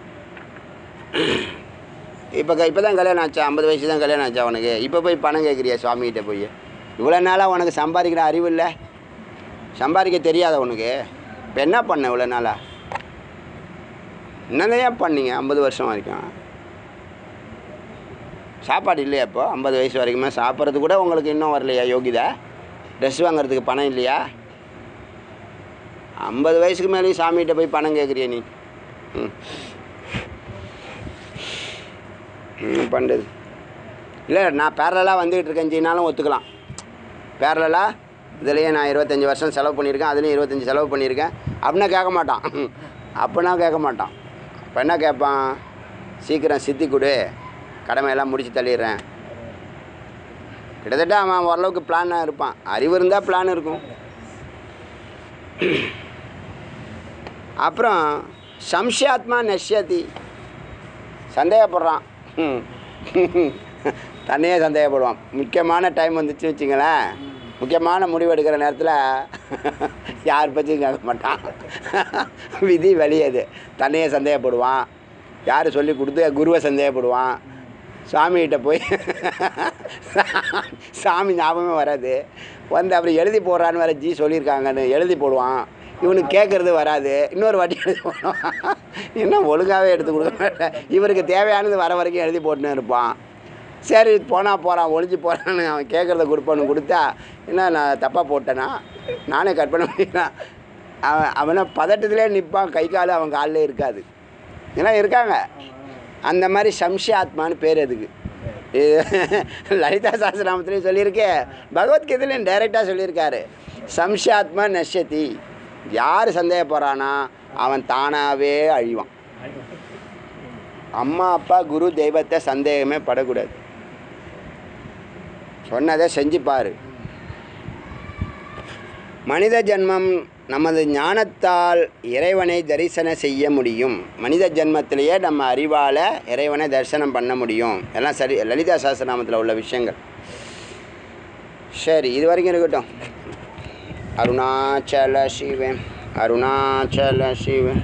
S1: இப்போ க இப்போ தான் கல்யாணம் ஆச்சா ஐம்பது வயசு தான் கல்யாணம் ஆச்சா உனக்கு இப்போ போய் பணம் கேட்குறியா சுவாமிகிட்ட போய் இவ்வளோ நாளாக உனக்கு சம்பாதிக்கிற அறிவு இல்லை சம்பாதிக்க தெரியாத உனக்கு இப்போ என்ன பண்ண இவ்வளோ நாளாக என்னதான் பண்ணீங்க ஐம்பது வருஷம் வரைக்கும் சாப்பாடு இல்லையா இப்போ ஐம்பது வயசு வரைக்குமே சாப்பிட்றது கூட உங்களுக்கு இன்னும் வரலையா யோகிதா ட்ரெஸ் வாங்குறதுக்கு பணம் இல்லையா ஐம்பது வயசுக்கு மேலேயும் சாமிகிட்ட போய் பணம் கேட்குறிய நீ ம் என்ன பண்ணுறது இல்லை நான் பேரலாக வந்துக்கிட்டு இருக்கேன் ஜீனாலும் ஒத்துக்கலாம் பேரலாக இதுலேயே நான் இருபத்தஞ்சி வருஷம் செலவு பண்ணியிருக்கேன் அதுலேயும் இருபத்தஞ்சி செலவு பண்ணியிருக்கேன் அப்படின்னா கேட்க மாட்டான் அப்படின்னா கேட்க மாட்டான் இப்போ என்ன கேட்பான் சீக்கிரம் சித்தி கொடு கடமையெல்லாம் முடிச்சு தள்ளிடுறேன் கிட்டத்தட்ட அவன் ஓரளவுக்கு பிளானாக இருப்பான் அறிவு இருந்தால் பிளான் இருக்கும் அப்புறம் சம்ஷாத்மா நஷ்யதி சந்தேகப்படுறான் ம். தன்னையே சந்தேகப்படுவான் முக்கியமான டைம் வந்துச்சு வச்சுங்களேன் முக்கியமான முடிவு எடுக்கிற நேரத்தில் யார் பற்றியும் கேட்க மாட்டான் விதி வெளியது தன்னையே சந்தேகப்படுவான் யார் சொல்லி கொடுத்து குருவை சந்தேகப்படுவான் சாமிகிட்ட போய் சாமி ஞாபகமே வராது வந்து அப்புறம் எழுதி போடுறான்னு வேறு ஜி சொல்லியிருக்காங்கன்னு எழுதி போடுவான் இவனுக்கு கேட்குறது வராது இன்னொரு வாட்டி எழுதி போடுவான் இன்னும் ஒழுங்காகவே எடுத்து கொடுக்க மாட்டேன் இவருக்கு தேவையானது வர வரைக்கும் எழுதி போட்டுன்னு இருப்பான் சரி போனால் போகிறான் ஒளிஞ்சு போகிறான்னு அவன் கேட்குறத கொடுப்பான்னு கொடுத்தா என்ன நான் தப்பாக போட்டேனா நானே கட் பண்ண முடியலாம் அவன் அவனை பதட்டத்திலே நிற்பான் கை கால் அவன் காலில் இருக்காது இதெல்லாம் இருக்காங்க அந்த மாதிரி சம்ஷாத்மான்னு பேர் அதுக்கு இது லலிதா சாஸ்திரநாமத்துலேயும் சொல்லியிருக்கே பகவத்கீதையிலையும் டைரெக்டாக சொல்லியிருக்காரு சம்ஷாத்மா நஷ்யதி யார் சந்தேகப்படுறானா அவன் தானாகவே அழிவான் அம்மா அப்பா குரு தெய்வத்தை சந்தேகமே படக்கூடாது சொன்னதை செஞ்சு பாரு மனித ஜென்மம் நமது ஞானத்தால் இறைவனை தரிசனம் செய்ய முடியும் மனித ஜென்மத்திலேயே நம்ம அறிவால் இறைவனை தரிசனம் பண்ண முடியும் எல்லாம் சரி லலிதா சாஸ்திரநாமத்தில் உள்ள விஷயங்கள் சரி இது வரைக்கும் இருக்கட்டும் அருணாச்சல சிவன் அருணாச்சல சிவன்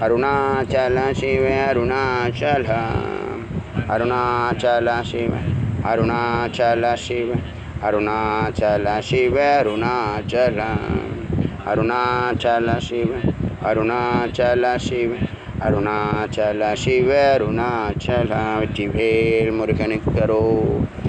S1: அருணாச்சல சிவன் அருணாச்சல அருணாச்சல சிவன் அருணாச்சல சிவ அருணாச்சல சிவ அருணாச்சல அருணாச்சல சிவ அருணாச்சல சிவ அருணாச்சல சிவ அருணாச்சல வெற்றிவேல் முருகனுக்கரோ